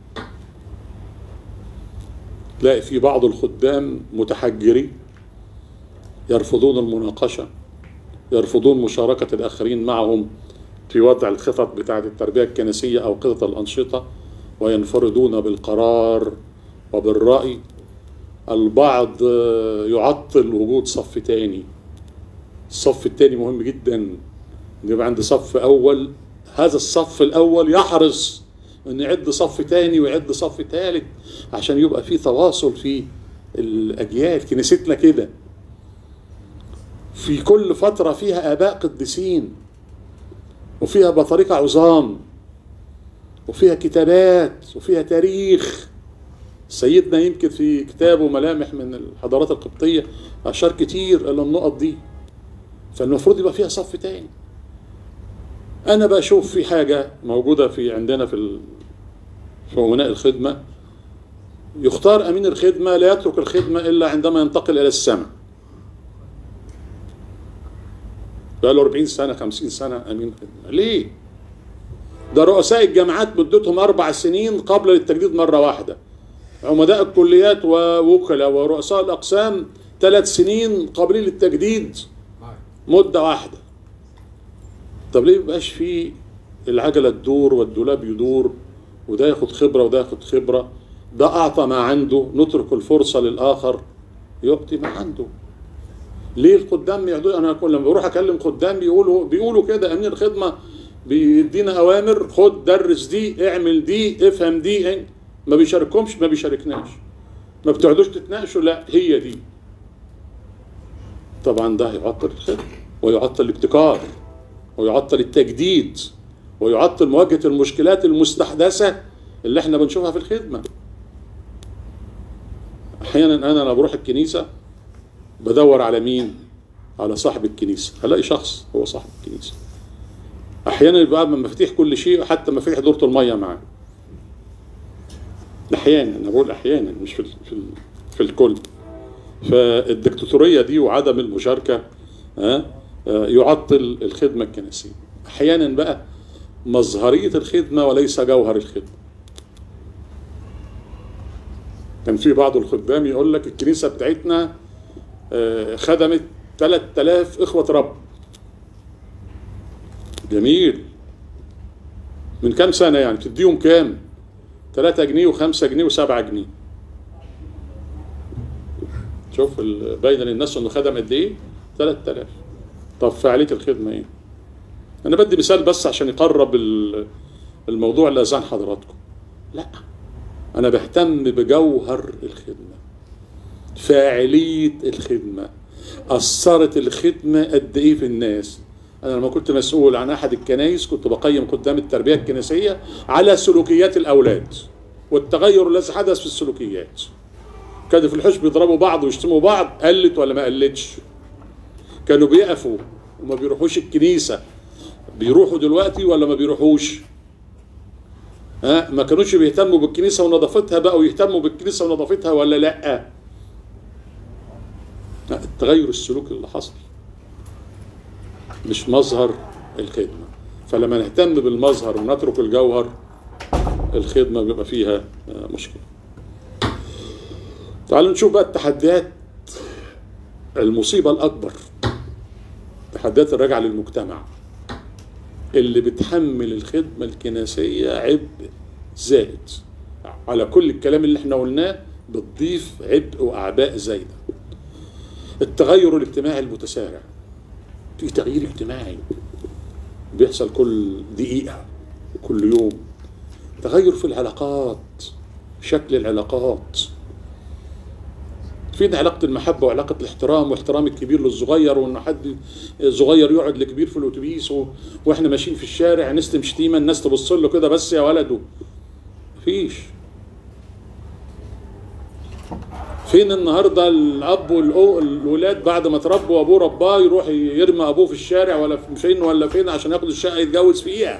[SPEAKER 2] تلاقي في بعض الخدام متحجرين يرفضون المناقشة يرفضون مشاركة الآخرين معهم في وضع الخطط بتاعة التربية الكنسية أو خطط الأنشطة وينفردون بالقرار وبالرأي البعض آه، يعطل وجود صف تاني الصف التاني مهم جدا إن يبقى عندي صف أول هذا الصف الأول يحرص إن يعد صف تاني ويعد صف تالت عشان يبقى في تواصل في الأجيال كنيستنا كده في كل فترة فيها آباء قديسين وفيها بطاركة عظام وفيها كتابات وفيها تاريخ سيدنا يمكن في كتابه ملامح من الحضارات القبطية أشار كتير إلى النقط دي فالمفروض يبقى فيها صف تاني أنا بشوف في حاجة موجودة في عندنا في ال... في أمناء الخدمة يختار أمين الخدمة لا يترك الخدمة إلا عندما ينتقل إلى السماء بقى له 40 سنة 50 سنة أمين خدمة ليه؟ ده رؤساء الجامعات مدتهم أربع سنين قبل التجديد مرة واحدة عمداء الكليات ووكلاء ورؤساء الأقسام ثلاث سنين قابلين للتجديد مدة واحدة طب ليه مبقاش في العجلة تدور والدولاب يدور وده ياخد خبرة وده ياخد خبرة ده أعطى ما عنده نترك الفرصة للآخر يعطي ما عنده ليه الخدام يعدوا انا كل لما بروح اكلم خدام بيقولوا بيقولوا كده امين الخدمه بيدينا اوامر خد درس دي اعمل دي افهم دي ما بيشاركهمش ما بيشاركناش ما بتقعدوش تتناقشوا لا هي دي طبعا ده هيعطل الخدمه ويعطل الابتكار ويعطل التجديد ويعطل مواجهه المشكلات المستحدثه اللي احنا بنشوفها في الخدمه احيانا انا لما بروح الكنيسه بدور على مين على صاحب الكنيسه هلاقي شخص هو صاحب الكنيسه احيانا يبقى من مفاتيح كل شيء حتى مفاتيح دوره الميه معاه احيانا انا بقول احيانا مش في في, في الكل فالدكتاتوريه دي وعدم المشاركه ها يعطل الخدمه الكنسيه احيانا بقى مظهريه الخدمه وليس جوهر الخدمه كان في بعض الخدام يقول لك الكنيسه بتاعتنا خدمت 3000 اخوه رب جميل من كام سنه يعني تديهم كام 3 جنيه و5 جنيه و7 جنيه شوف باين للناس انه خدم قد ايه 3000 طب فعاليه الخدمه ايه انا بدي مثال بس عشان يقرب الموضوع لاذهان حضراتكم لا انا بهتم بجوهر الخدمه فاعليه الخدمه اثرت الخدمه قد ايه في الناس انا لما كنت مسؤول عن احد الكنائس كنت بقيم قدام التربيه الكنسيه على سلوكيات الاولاد والتغير الذي حدث في السلوكيات كانوا في الحوش بيضربوا بعض ويشتموا بعض قلت ولا ما قلتش كانوا بيقفوا وما بيروحوش الكنيسه بيروحوا دلوقتي ولا ما بيروحوش ها ما كانوش بيهتموا بالكنيسه ونظافتها بقوا يهتموا بالكنيسه ونظافتها ولا لا التغير السلوكي اللي حصل مش مظهر الخدمه فلما نهتم بالمظهر ونترك الجوهر الخدمه بيبقى فيها مشكله تعالوا نشوف بقى التحديات المصيبه الاكبر تحديات الراجعه للمجتمع اللي بتحمل الخدمة الكنسية عبء زائد على كل الكلام اللي احنا قلناه بتضيف عبء وأعباء زايدة التغير الاجتماعي المتسارع في تغيير اجتماعي بيحصل كل دقيقة كل يوم تغير في العلاقات شكل العلاقات فين علاقة المحبة وعلاقة الاحترام واحترام الكبير للصغير وانه حد صغير يقعد لكبير في الاتوبيس و... واحنا ماشيين في الشارع نستم شتيمة الناس تبص له كده بس يا ولده مفيش فين النهارده الاب والولاد بعد ما تربوا ابوه رباه يروح يرمي ابوه في الشارع ولا فين ولا فين عشان ياخد الشقه يتجوز فيها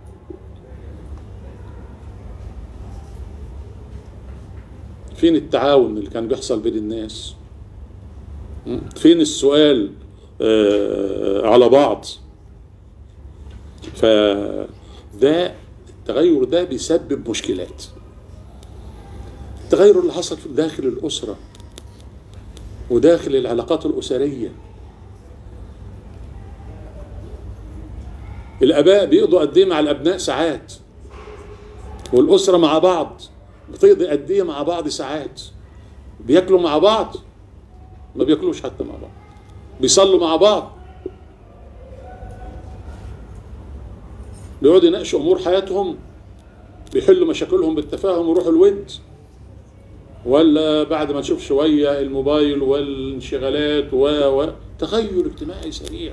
[SPEAKER 2] فين التعاون اللي كان بيحصل بين الناس فين السؤال آه على بعض فده التغير ده بيسبب مشكلات التغير اللي حصل في داخل الأسرة وداخل العلاقات الأسرية الآباء بيقضوا قد إيه مع الأبناء ساعات والأسرة مع بعض بتقضي قد ايه مع بعض ساعات بياكلوا مع بعض ما بياكلوش حتى مع بعض بيصلوا مع بعض بيقعدوا يناقشوا امور حياتهم بيحلوا مشاكلهم بالتفاهم ويروحوا الود ولا بعد ما نشوف شويه الموبايل والانشغالات و و تغير اجتماعي سريع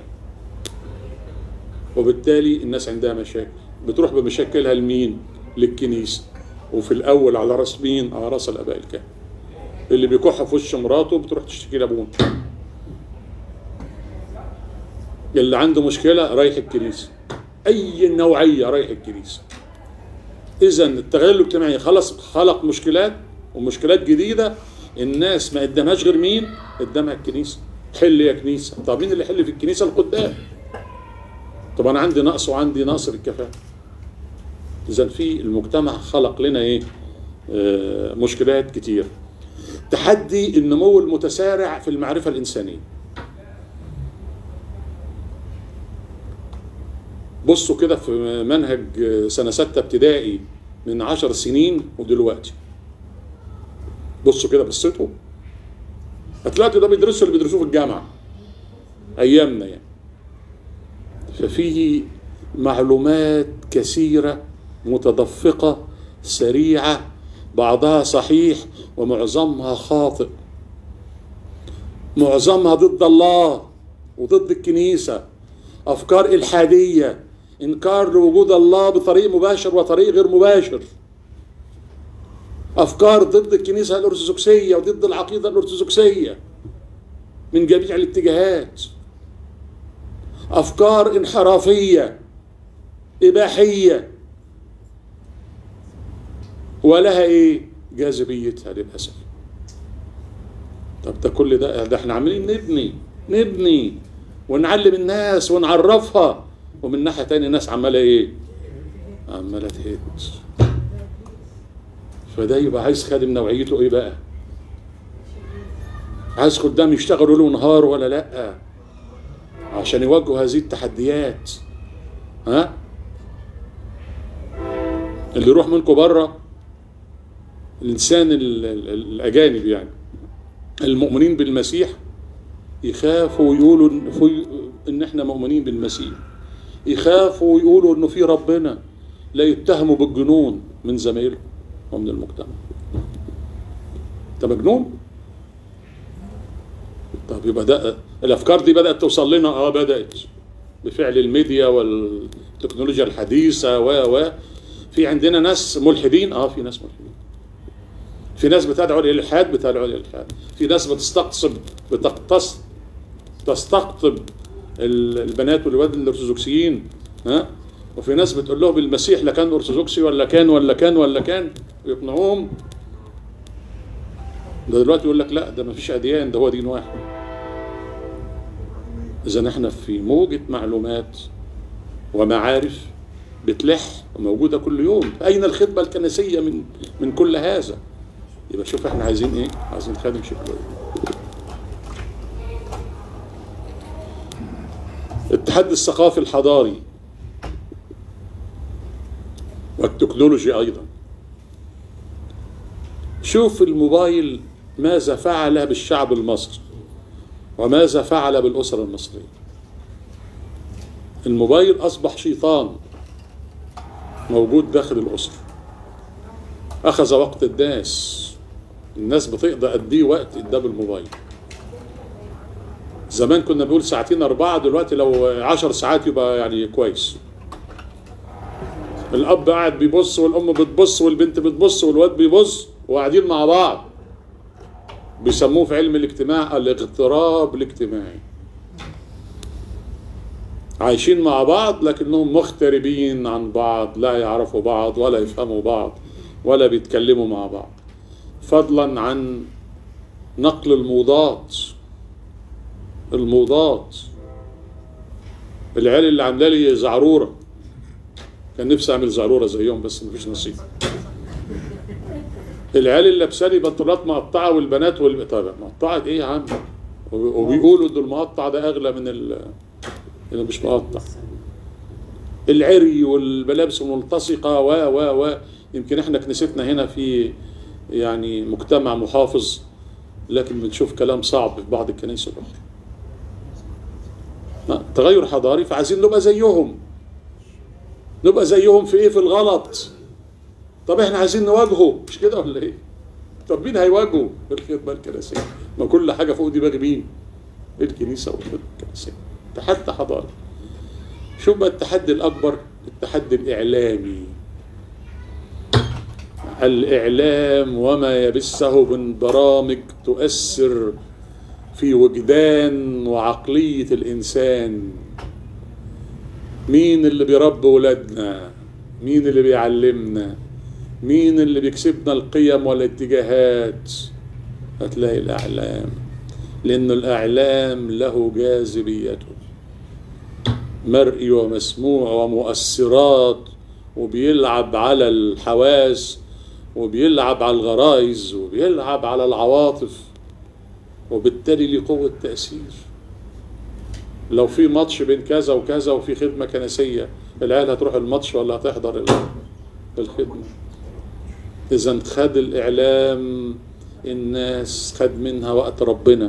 [SPEAKER 2] وبالتالي الناس عندها مشاكل بتروح بمشاكلها لمين للكنيسة وفي الأول على راس مين على راس الآباء الكهنة اللي بيكح في وش مراته بتروح تشتكي لأبوه اللي عنده مشكلة رايح الكنيسة أي نوعية رايح الكنيسة إذا التغير الاجتماعي خلص خلق مشكلات ومشكلات جديدة الناس ما قدامهاش غير مين؟ قدامها الكنيسة حل يا كنيسة طب مين اللي يحل في الكنيسة القدام طب أنا عندي نقص وعندي نقص في الكفاءة إذا في المجتمع خلق لنا إيه؟ آه مشكلات كتير تحدي النمو المتسارع في المعرفة الإنسانية بصوا كده في منهج سنة ستة ابتدائي من عشر سنين ودلوقتي بصوا كده بصيتوا هتلاقوا ده بيدرسوا اللي بيدرسوه في الجامعة أيامنا يعني ففيه معلومات كثيرة متدفقة سريعة بعضها صحيح ومعظمها خاطئ معظمها ضد الله وضد الكنيسة أفكار إلحادية إنكار لوجود الله بطريق مباشر وطريق غير مباشر أفكار ضد الكنيسة الأرثوذكسية وضد العقيدة الأرثوذكسية من جميع الاتجاهات أفكار انحرافية إباحية ولها إيه؟ جاذبيتها للأسف طب ده كل ده ده احنا عاملين نبني نبني ونعلم الناس ونعرفها ومن ناحية تانية الناس عمالة ايه؟ عمالة تهد فده يبقى عايز خادم نوعيته ايه بقى؟ عايز خدام يشتغلوا له نهار ولا لا؟ عشان يواجهوا هذه التحديات ها؟ اللي يروح منكم بره الانسان ال- ال- الاجانب يعني المؤمنين بالمسيح يخافوا ويقولوا إن, في ان احنا مؤمنين بالمسيح يخافوا ويقولوا انه في ربنا لا يتهموا بالجنون من زمايلهم ومن المجتمع انت مجنون طب يبقى ده الافكار دي بدات توصل لنا اه بدات بفعل الميديا والتكنولوجيا الحديثه و و في عندنا ناس ملحدين اه في ناس ملحدين في ناس بتدعو للالحاد بتدعو للالحاد في ناس بتستقطب بتقتص تستقطب ال- البنات والولاد الارثوذكسيين ها وفي ناس بتقول لهم المسيح لا كان ارثوذكسي ولا كان ولا كان ولا كان ويقنعوهم ده دلوقتي يقول لك لا ده ما فيش اديان ده هو دين واحد اذا احنا في موجة معلومات ومعارف بتلح وموجودة كل يوم اين الخدمة الكنسية من من كل هذا يبقى شوف احنا عايزين ايه عايزين خادم شكله التحدي الثقافي الحضاري والتكنولوجي ايضا شوف الموبايل ماذا فعل بالشعب المصري وماذا فعل بالاسره المصريه الموبايل اصبح شيطان موجود داخل الاسره اخذ وقت الناس الناس بتقضي قد ايه وقت قدام الموبايل زمان كنا بنقول ساعتين أربعة دلوقتي لو عشر ساعات يبقى يعني كويس الأب قاعد بيبص والأم بتبص والبنت بتبص والواد بيبص وقاعدين مع بعض بيسموه في علم الاجتماع الاغتراب الاجتماعي عايشين مع بعض لكنهم مغتربين عن بعض لا يعرفوا بعض ولا يفهموا بعض ولا بيتكلموا مع بعض فضلا عن نقل الموضات الموضات العيال اللي عامله لي زعروره كان نفسي اعمل زعروره زيهم بس مفيش نصيب العيال اللي لابسه لي بنطلونات مقطعه والبنات وال طيب مقطعه ايه يا عم وبيقولوا ان المقطع ده اغلى من ال- اللي مش مقطع العري والملابس الملتصقه و و و يمكن احنا كنيستنا هنا في يعني مجتمع محافظ لكن بنشوف كلام صعب في بعض الكنائس الاخرى لا، تغير حضاري فعايزين نبقى زيهم نبقى زيهم في ايه في الغلط طب احنا عايزين نواجهه مش كده ولا ايه طب مين هيواجهه في الخدمه الكنسيه ما كل حاجه فوق دماغ مين الكنيسه والخدمه الكنسيه تحدي حضاري شوف بقى التحدي الاكبر التحدي الاعلامي الاعلام وما يبثه من برامج تؤثر في وجدان وعقليه الانسان مين اللي بيربي ولادنا مين اللي بيعلمنا مين اللي بيكسبنا القيم والاتجاهات هتلاقي الاعلام لان الاعلام له جاذبيته مرئي ومسموع ومؤثرات وبيلعب على الحواس وبيلعب على الغرائز وبيلعب على العواطف وبالتالي ليه قوة تأثير لو في ماتش بين كذا وكذا وفي خدمة كنسية العيال هتروح الماتش ولا هتحضر ال- الخدمة إذا خد الإعلام الناس خد منها وقت ربنا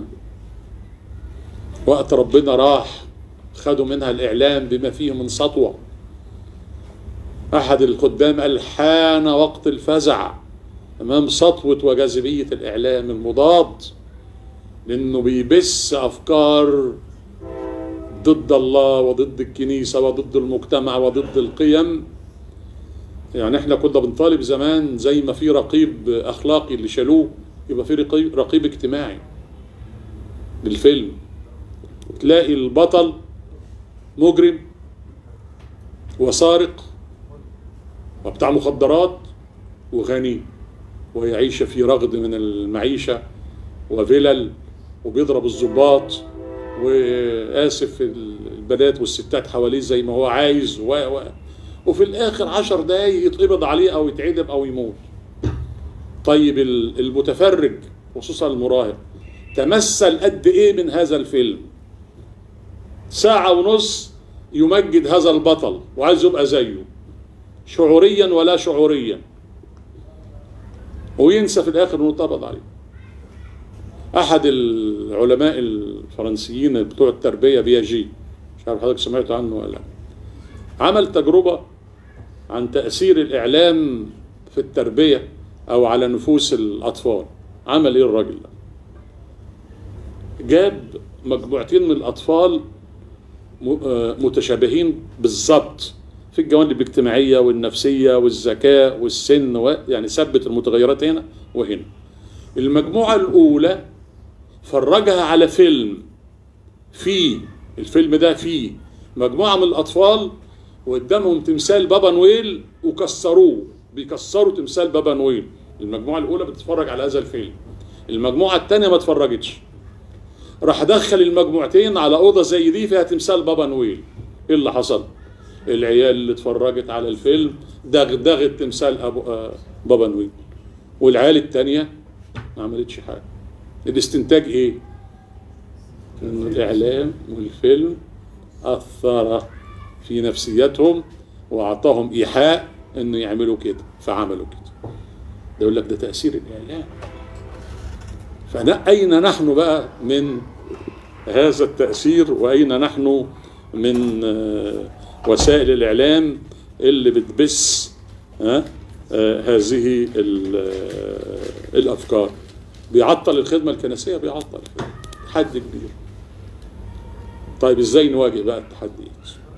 [SPEAKER 2] وقت ربنا راح خدوا منها الإعلام بما فيه من سطوة أحد الخدام قال حان وقت الفزع أمام سطوة وجاذبية الإعلام المضاد لأنه بيبث أفكار ضد الله وضد الكنيسة وضد المجتمع وضد القيم يعني احنا كنا بنطالب زمان زي ما في رقيب أخلاقي اللي شالوه يبقى في رقيب, رقيب اجتماعي للفيلم تلاقي البطل مجرم وسارق وبتاع مخدرات وغني ويعيش في رغد من المعيشة وفلل وبيضرب الضباط وآسف البنات والستات حواليه زي ما هو عايز و و وفي الآخر عشر دقايق يتقبض عليه أو يتعدم أو يموت طيب ال- المتفرج خصوصا المراهق تمثل قد إيه من هذا الفيلم ساعة ونص يمجد هذا البطل وعايز يبقى زيه شعوريا ولا شعوريا وينسى في الاخر انه اتقبض عليه احد العلماء الفرنسيين بتوع التربيه بياجي مش عارف حضرتك سمعت عنه ولا لا عمل تجربه عن تاثير الاعلام في التربيه او على نفوس الاطفال عمل ايه الراجل ده جاب مجموعتين من الاطفال م- آه، متشابهين بالظبط في الجوانب الاجتماعية والنفسية والذكاء والسن و... يعني ثبت المتغيرات هنا وهنا المجموعة الأولى فرجها على فيلم فيه الفيلم ده فيه مجموعة من الأطفال وقدامهم تمثال بابا نويل وكسروه بيكسروا تمثال بابا نويل المجموعة الأولى بتتفرج على هذا الفيلم المجموعة الثانية ما اتفرجتش راح دخل المجموعتين على اوضه زي دي فيها تمثال بابا نويل ايه اللي حصل العيال اللي اتفرجت على الفيلم دغدغت تمثال ابو آه بابا نويل والعيال التانية ما عملتش حاجه الاستنتاج ايه ان الاعلام والفيلم اثر في نفسيتهم واعطاهم ايحاء انه يعملوا كده فعملوا كده ده يقول لك ده تاثير الاعلام فأين نحن بقى من هذا التأثير وأين نحن من آه، وسائل الإعلام اللي بتبث ها، آه، هذه ال- آه، الأفكار بيعطل الخدمة الكنسية بيعطل تحدي كبير طيب ازاي نواجه بقى التحدي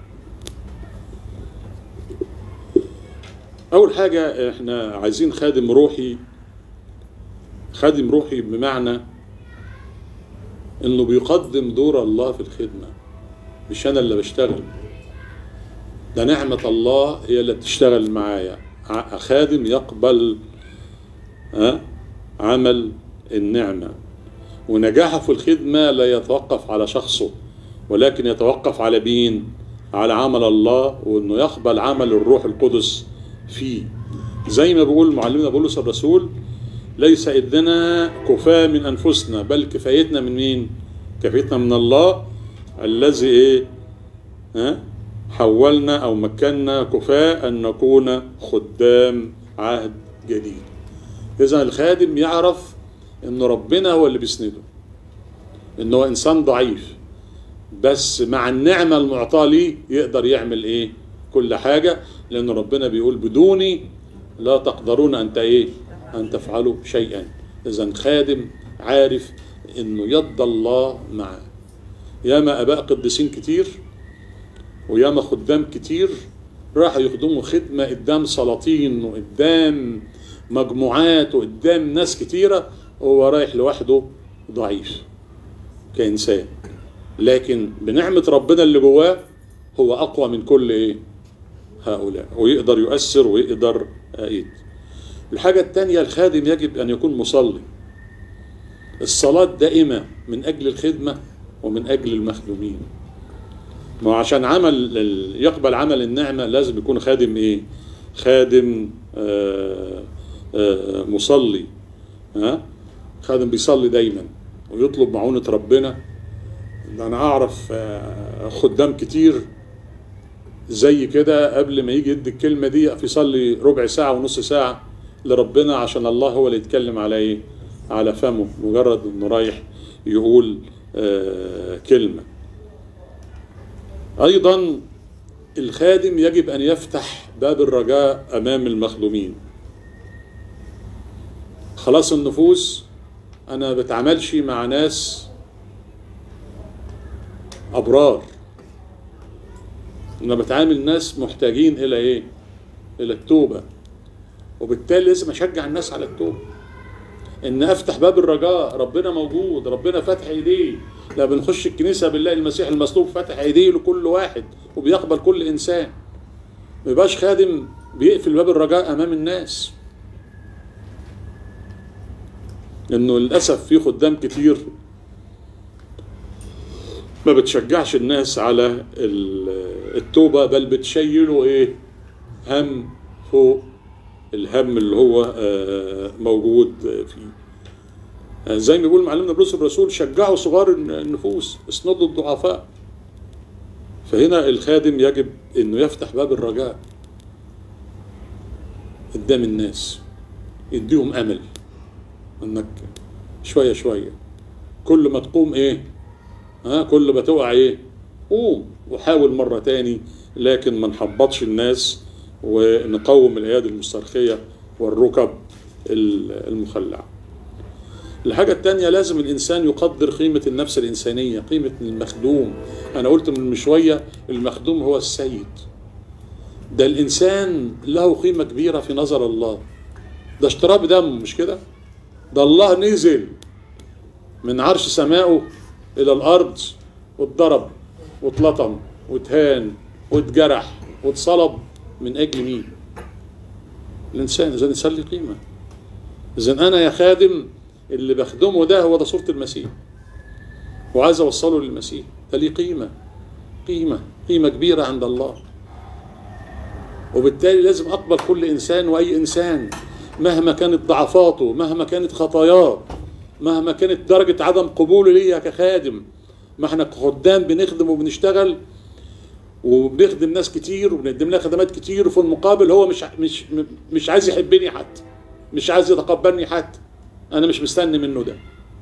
[SPEAKER 2] أول حاجة احنا عايزين خادم روحي خادم روحي بمعنى انه بيقدم دور الله في الخدمه مش انا اللي بشتغل ده نعمه الله هي اللي بتشتغل معايا ع- خادم يقبل ها عمل النعمه ونجاحه في الخدمه لا يتوقف على شخصه ولكن يتوقف على مين على عمل الله وانه يقبل عمل الروح القدس فيه زي ما بيقول معلمنا بولس الرسول ليس إذنا كفاة من أنفسنا بل كفايتنا من مين؟ كفايتنا من الله الذي إيه؟ ها؟ حولنا أو مكنا كفاة أن نكون خدام عهد جديد. إذا الخادم يعرف إن ربنا هو اللي بيسنده. إن هو إنسان ضعيف. بس مع النعمة المعطاة ليه يقدر يعمل إيه؟ كل حاجة لأن ربنا بيقول بدوني لا تقدرون أن ت- إيه؟ أن تفعلوا شيئا إذا خادم عارف إنه يد الله معه ياما اباء قديسين كتير وياما خدام كتير راحوا يخدموا خدمه قدام سلاطين وقدام مجموعات وقدام ناس كتيره وهو رايح لوحده ضعيف كانسان لكن بنعمه ربنا اللي جواه هو اقوى من كل ايه هؤلاء ويقدر يؤثر ويقدر يأيد الحاجة الثانية الخادم يجب أن يكون مصلي الصلاة دائمة من أجل الخدمة ومن أجل المخدومين ما هو عشان عمل ال- يقبل عمل النعمة لازم يكون خادم إيه خادم آه آه مصلي ها خادم بيصلي دايما ويطلب معونة ربنا ده أنا أعرف آه، خدام كتير زي كده قبل ما يجي يدي الكلمة دي يقف يصلي ربع ساعة ونص ساعة لربنا عشان الله هو اللي يتكلم على ايه؟ على فمه مجرد انه رايح يقول آه كلمة. أيضا الخادم يجب أن يفتح باب الرجاء أمام المخدومين. خلاص النفوس أنا بتعاملش مع ناس أبرار انا بتعامل ناس محتاجين الى ايه الى التوبه وبالتالي لازم اشجع الناس على التوبه ان افتح باب الرجاء ربنا موجود ربنا فاتح ايديه لا بنخش الكنيسه بنلاقي المسيح المصلوب فاتح ايديه لكل واحد وبيقبل كل انسان ما يبقاش خادم بيقفل باب الرجاء امام الناس انه للاسف في خدام كتير ما بتشجعش الناس على ال- التوبة بل بتشيله ايه هم فوق الهم اللي هو آه، موجود فيه آه، زي ما بيقول معلمنا بولس الرسول شجعوا صغار النفوس اسندوا الضعفاء فهنا الخادم يجب انه يفتح باب الرجاء قدام الناس يديهم امل انك شويه شويه كل ما تقوم ايه ها كل ما تقع ايه قوم وحاول مرة تاني لكن ما نحبطش الناس ونقوم الايادي المسترخية والركب ال- المخلعة الحاجة التانية لازم الإنسان يقدر قيمة النفس الإنسانية قيمة المخدوم أنا قلت من شوية المخدوم هو السيد ده الإنسان له قيمة كبيرة في نظر الله ده اشتراه بدمه مش كده ده الله نزل من عرش سمائه إلى الأرض واتضرب واتلطم واتهان واتجرح واتصلب من أجل مين؟ الإنسان إذا الإنسان له قيمة إذا أنا يا خادم اللي بخدمه ده هو ده صورة المسيح وعايز أوصله للمسيح ده ليه قيمة قيمة قيمة كبيرة عند الله وبالتالي لازم أقبل كل إنسان وأي إنسان مهما كانت ضعفاته مهما كانت خطاياه مهما كانت درجة عدم قبوله ليا كخادم ما احنا خدام بنخدم وبنشتغل وبنخدم ناس كتير وبنقدم لها خدمات كتير وفي المقابل هو مش مش مش عايز يحبني حتى مش عايز يتقبلني حتى انا مش مستني منه ده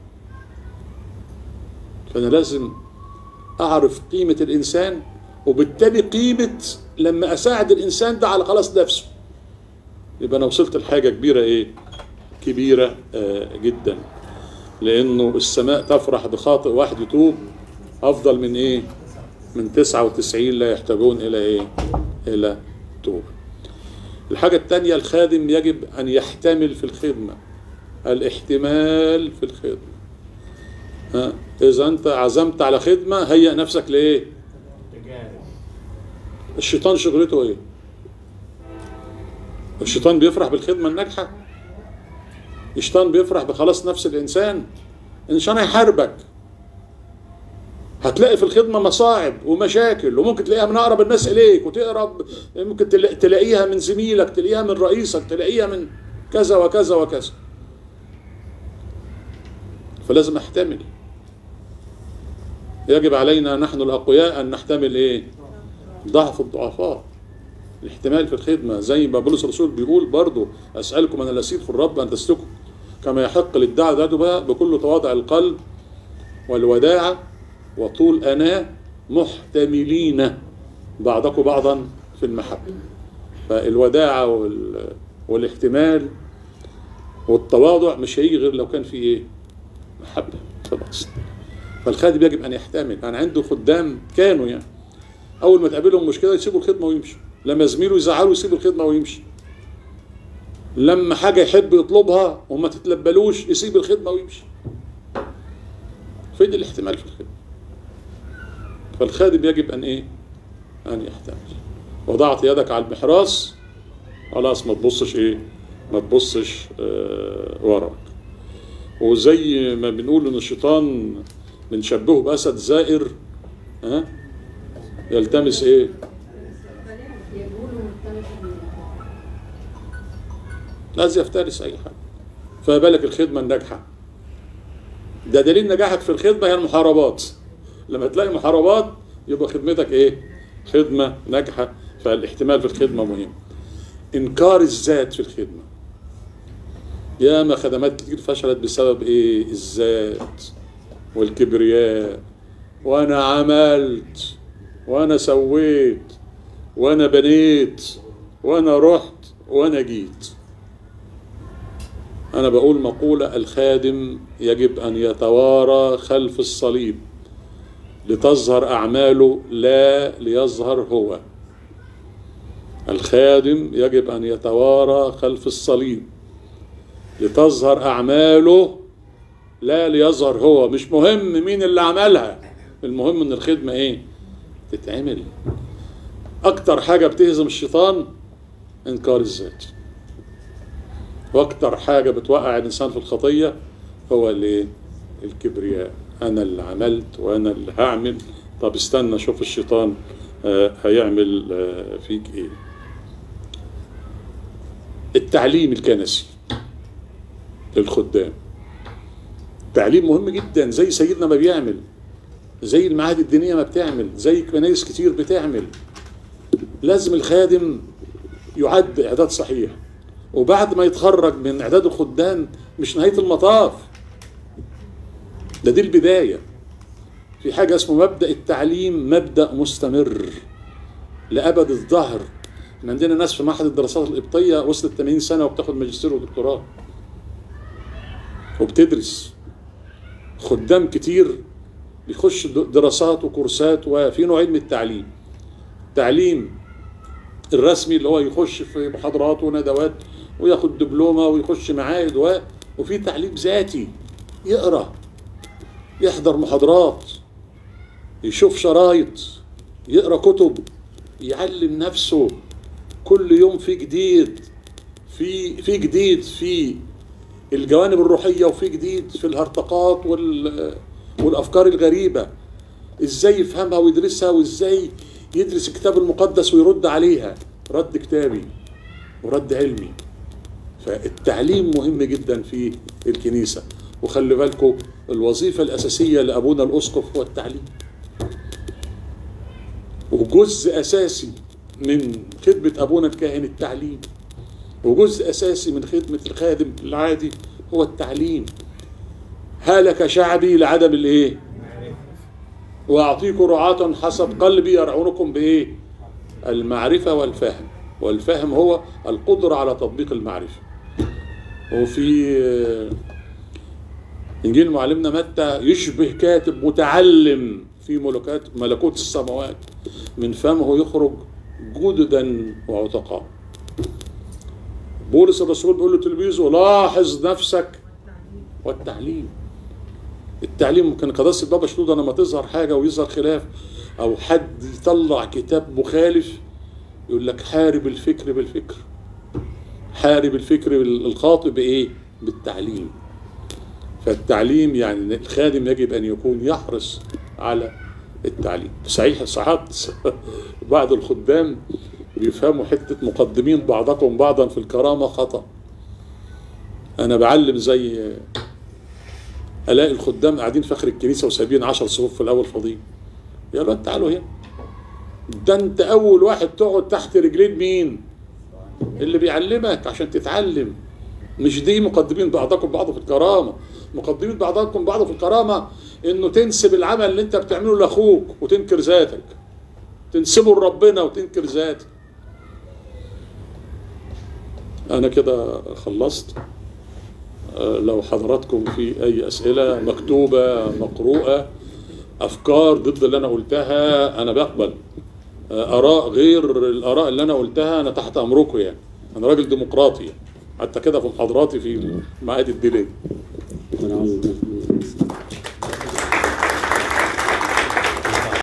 [SPEAKER 2] فانا لازم اعرف قيمة الانسان وبالتالي قيمة لما اساعد الانسان ده على خلاص نفسه يبقى انا وصلت لحاجة كبيرة ايه كبيرة آه جدا لانه السماء تفرح بخاطئ واحد يتوب افضل من ايه من 99 لا يحتاجون الى ايه الى توبه الحاجة الثانية الخادم يجب أن يحتمل في الخدمة الاحتمال في الخدمة ها إذا أنت عزمت على خدمة هيئ نفسك لإيه؟ الشيطان شغلته إيه؟ الشيطان بيفرح بالخدمة الناجحة الشيطان بيفرح بخلاص نفس الإنسان الإنسان هيحاربك هتلاقي في الخدمة مصاعب ومشاكل وممكن تلاقيها من أقرب الناس إليك وتقرب ممكن تلاقيها من زميلك تلاقيها من رئيسك تلاقيها من كذا وكذا وكذا فلازم احتمل يجب علينا نحن الأقوياء أن نحتمل إيه ضعف الضعفاء الاحتمال في الخدمة زي ما بولس الرسول بيقول برضو أسألكم أنا الأسير في الرب أن تسلكوا كما يحق للدعوة ده بكل تواضع القلب والوداعة وطول أنا محتملين بعضكم بعضا في المحبة فالوداعة وال... والاحتمال والتواضع مش هيجي غير لو كان في ايه محبة خلاص فالخادم يجب ان يحتمل انا عنده خدام كانوا يعني اول ما تقابلهم مشكله يسيبوا الخدمه ويمشوا لما زميله يزعله يسيب الخدمه ويمشي لما حاجه يحب يطلبها وما تتلبلوش يسيب الخدمه ويمشي فين الاحتمال في الخدمه فالخادم يجب ان ايه ان يحتمل وضعت يدك على المحراس خلاص ما تبصش ايه ما تبصش آه وراك وزي ما بنقول ان الشيطان بنشبهه باسد زائر ها يلتمس ايه
[SPEAKER 5] يقولوا مختلف
[SPEAKER 2] لازم يفترس اي حاجه فما بالك الخدمه الناجحه ده دليل نجاحك في الخدمه هي المحاربات لما تلاقي محاربات يبقى خدمتك ايه خدمه ناجحه فالاحتمال في الخدمه مهم انكار الذات في الخدمه ياما خدمات كتير فشلت بسبب ايه الذات والكبرياء وانا عملت وانا سويت وانا بنيت وانا رحت وانا جيت انا بقول مقولة الخادم يجب ان يتوارى خلف الصليب لتظهر اعماله لا ليظهر هو الخادم يجب ان يتوارى خلف الصليب لتظهر اعماله لا ليظهر هو مش مهم مين اللي عملها المهم ان الخدمه ايه تتعمل اكتر حاجه بتهزم الشيطان انكار الذات واكتر حاجه بتوقع الانسان في الخطيه هو الايه الكبرياء انا اللي عملت وانا اللي هعمل طب استنى شوف الشيطان آه، هيعمل آه، فيك ايه التعليم الكنسي للخدام تعليم مهم جدا زي سيدنا ما بيعمل زي المعاهد الدينية ما بتعمل زي كنايس كتير بتعمل لازم الخادم يعد إعداد صحيح وبعد ما يتخرج من إعداد الخدام مش نهاية المطاف ده دي البداية في حاجة اسمه مبدأ التعليم مبدأ مستمر لأبد الظهر احنا عندنا ناس في معهد الدراسات القبطية وصلت 80 سنة وبتاخد ماجستير ودكتوراه وبتدرس خدام كتير بيخش دراسات وكورسات وفي نوعين من التعليم تعليم الرسمي اللي هو يخش في محاضرات وندوات وياخد دبلومه ويخش معاهد و... وفي تعليم ذاتي يقرا يحضر محاضرات يشوف شرايط يقرا كتب يعلم نفسه كل يوم في جديد في في جديد في الجوانب الروحيه وفي جديد في الهرطقات وال والافكار الغريبه ازاي يفهمها ويدرسها وازاي يدرس الكتاب المقدس ويرد عليها رد كتابي ورد علمي فالتعليم مهم جدا في الكنيسه وخلي بالكم الوظيفه الاساسيه لابونا الاسقف هو التعليم وجزء اساسي من خدمه ابونا الكاهن التعليم وجزء اساسي من خدمه الخادم العادي هو التعليم هلك شعبي لعدم الايه واعطيكم رعاة حسب قلبي يرعونكم بايه المعرفة والفهم والفهم هو القدرة على تطبيق المعرفة وفي آه، انجيل معلمنا متى يشبه كاتب متعلم في ملكات ملكوت السماوات من فمه يخرج جددا وعتقاء بولس الرسول بيقول لتلميذه لاحظ نفسك والتعليم التعليم ممكن قداسة البابا شنودة لما تظهر حاجة ويظهر خلاف أو حد يطلع كتاب مخالف يقول لك حارب الفكر بالفكر حارب الفكر الخاطئ بإيه؟ بالتعليم فالتعليم يعني الخادم يجب أن يكون يحرص على التعليم صحيح ساعات بعض الخدام بيفهموا حتة مقدمين بعضكم بعضا في الكرامة خطأ أنا بعلم زي الاقي الخدام قاعدين في اخر الكنيسه وسايبين 10 صفوف في الاول فاضيين يا رب تعالوا هنا ده انت اول واحد تقعد تحت رجلين مين اللي بيعلمك عشان تتعلم مش دي مقدمين بعضكم بعض في الكرامه مقدمين بعضكم بعض في الكرامه انه تنسب العمل اللي انت بتعمله لاخوك وتنكر ذاتك تنسبه لربنا وتنكر ذاتك انا كده خلصت لو حضراتكم في أي أسئلة مكتوبة مقروءة افكار ضد اللي انا قلتها انا بقبل آه، اراء غير الاراء اللي انا قلتها انا تحت امركم يعني انا راجل ديمقراطي حتى كده في محاضراتي في معاد الديلي
[SPEAKER 1] والعوض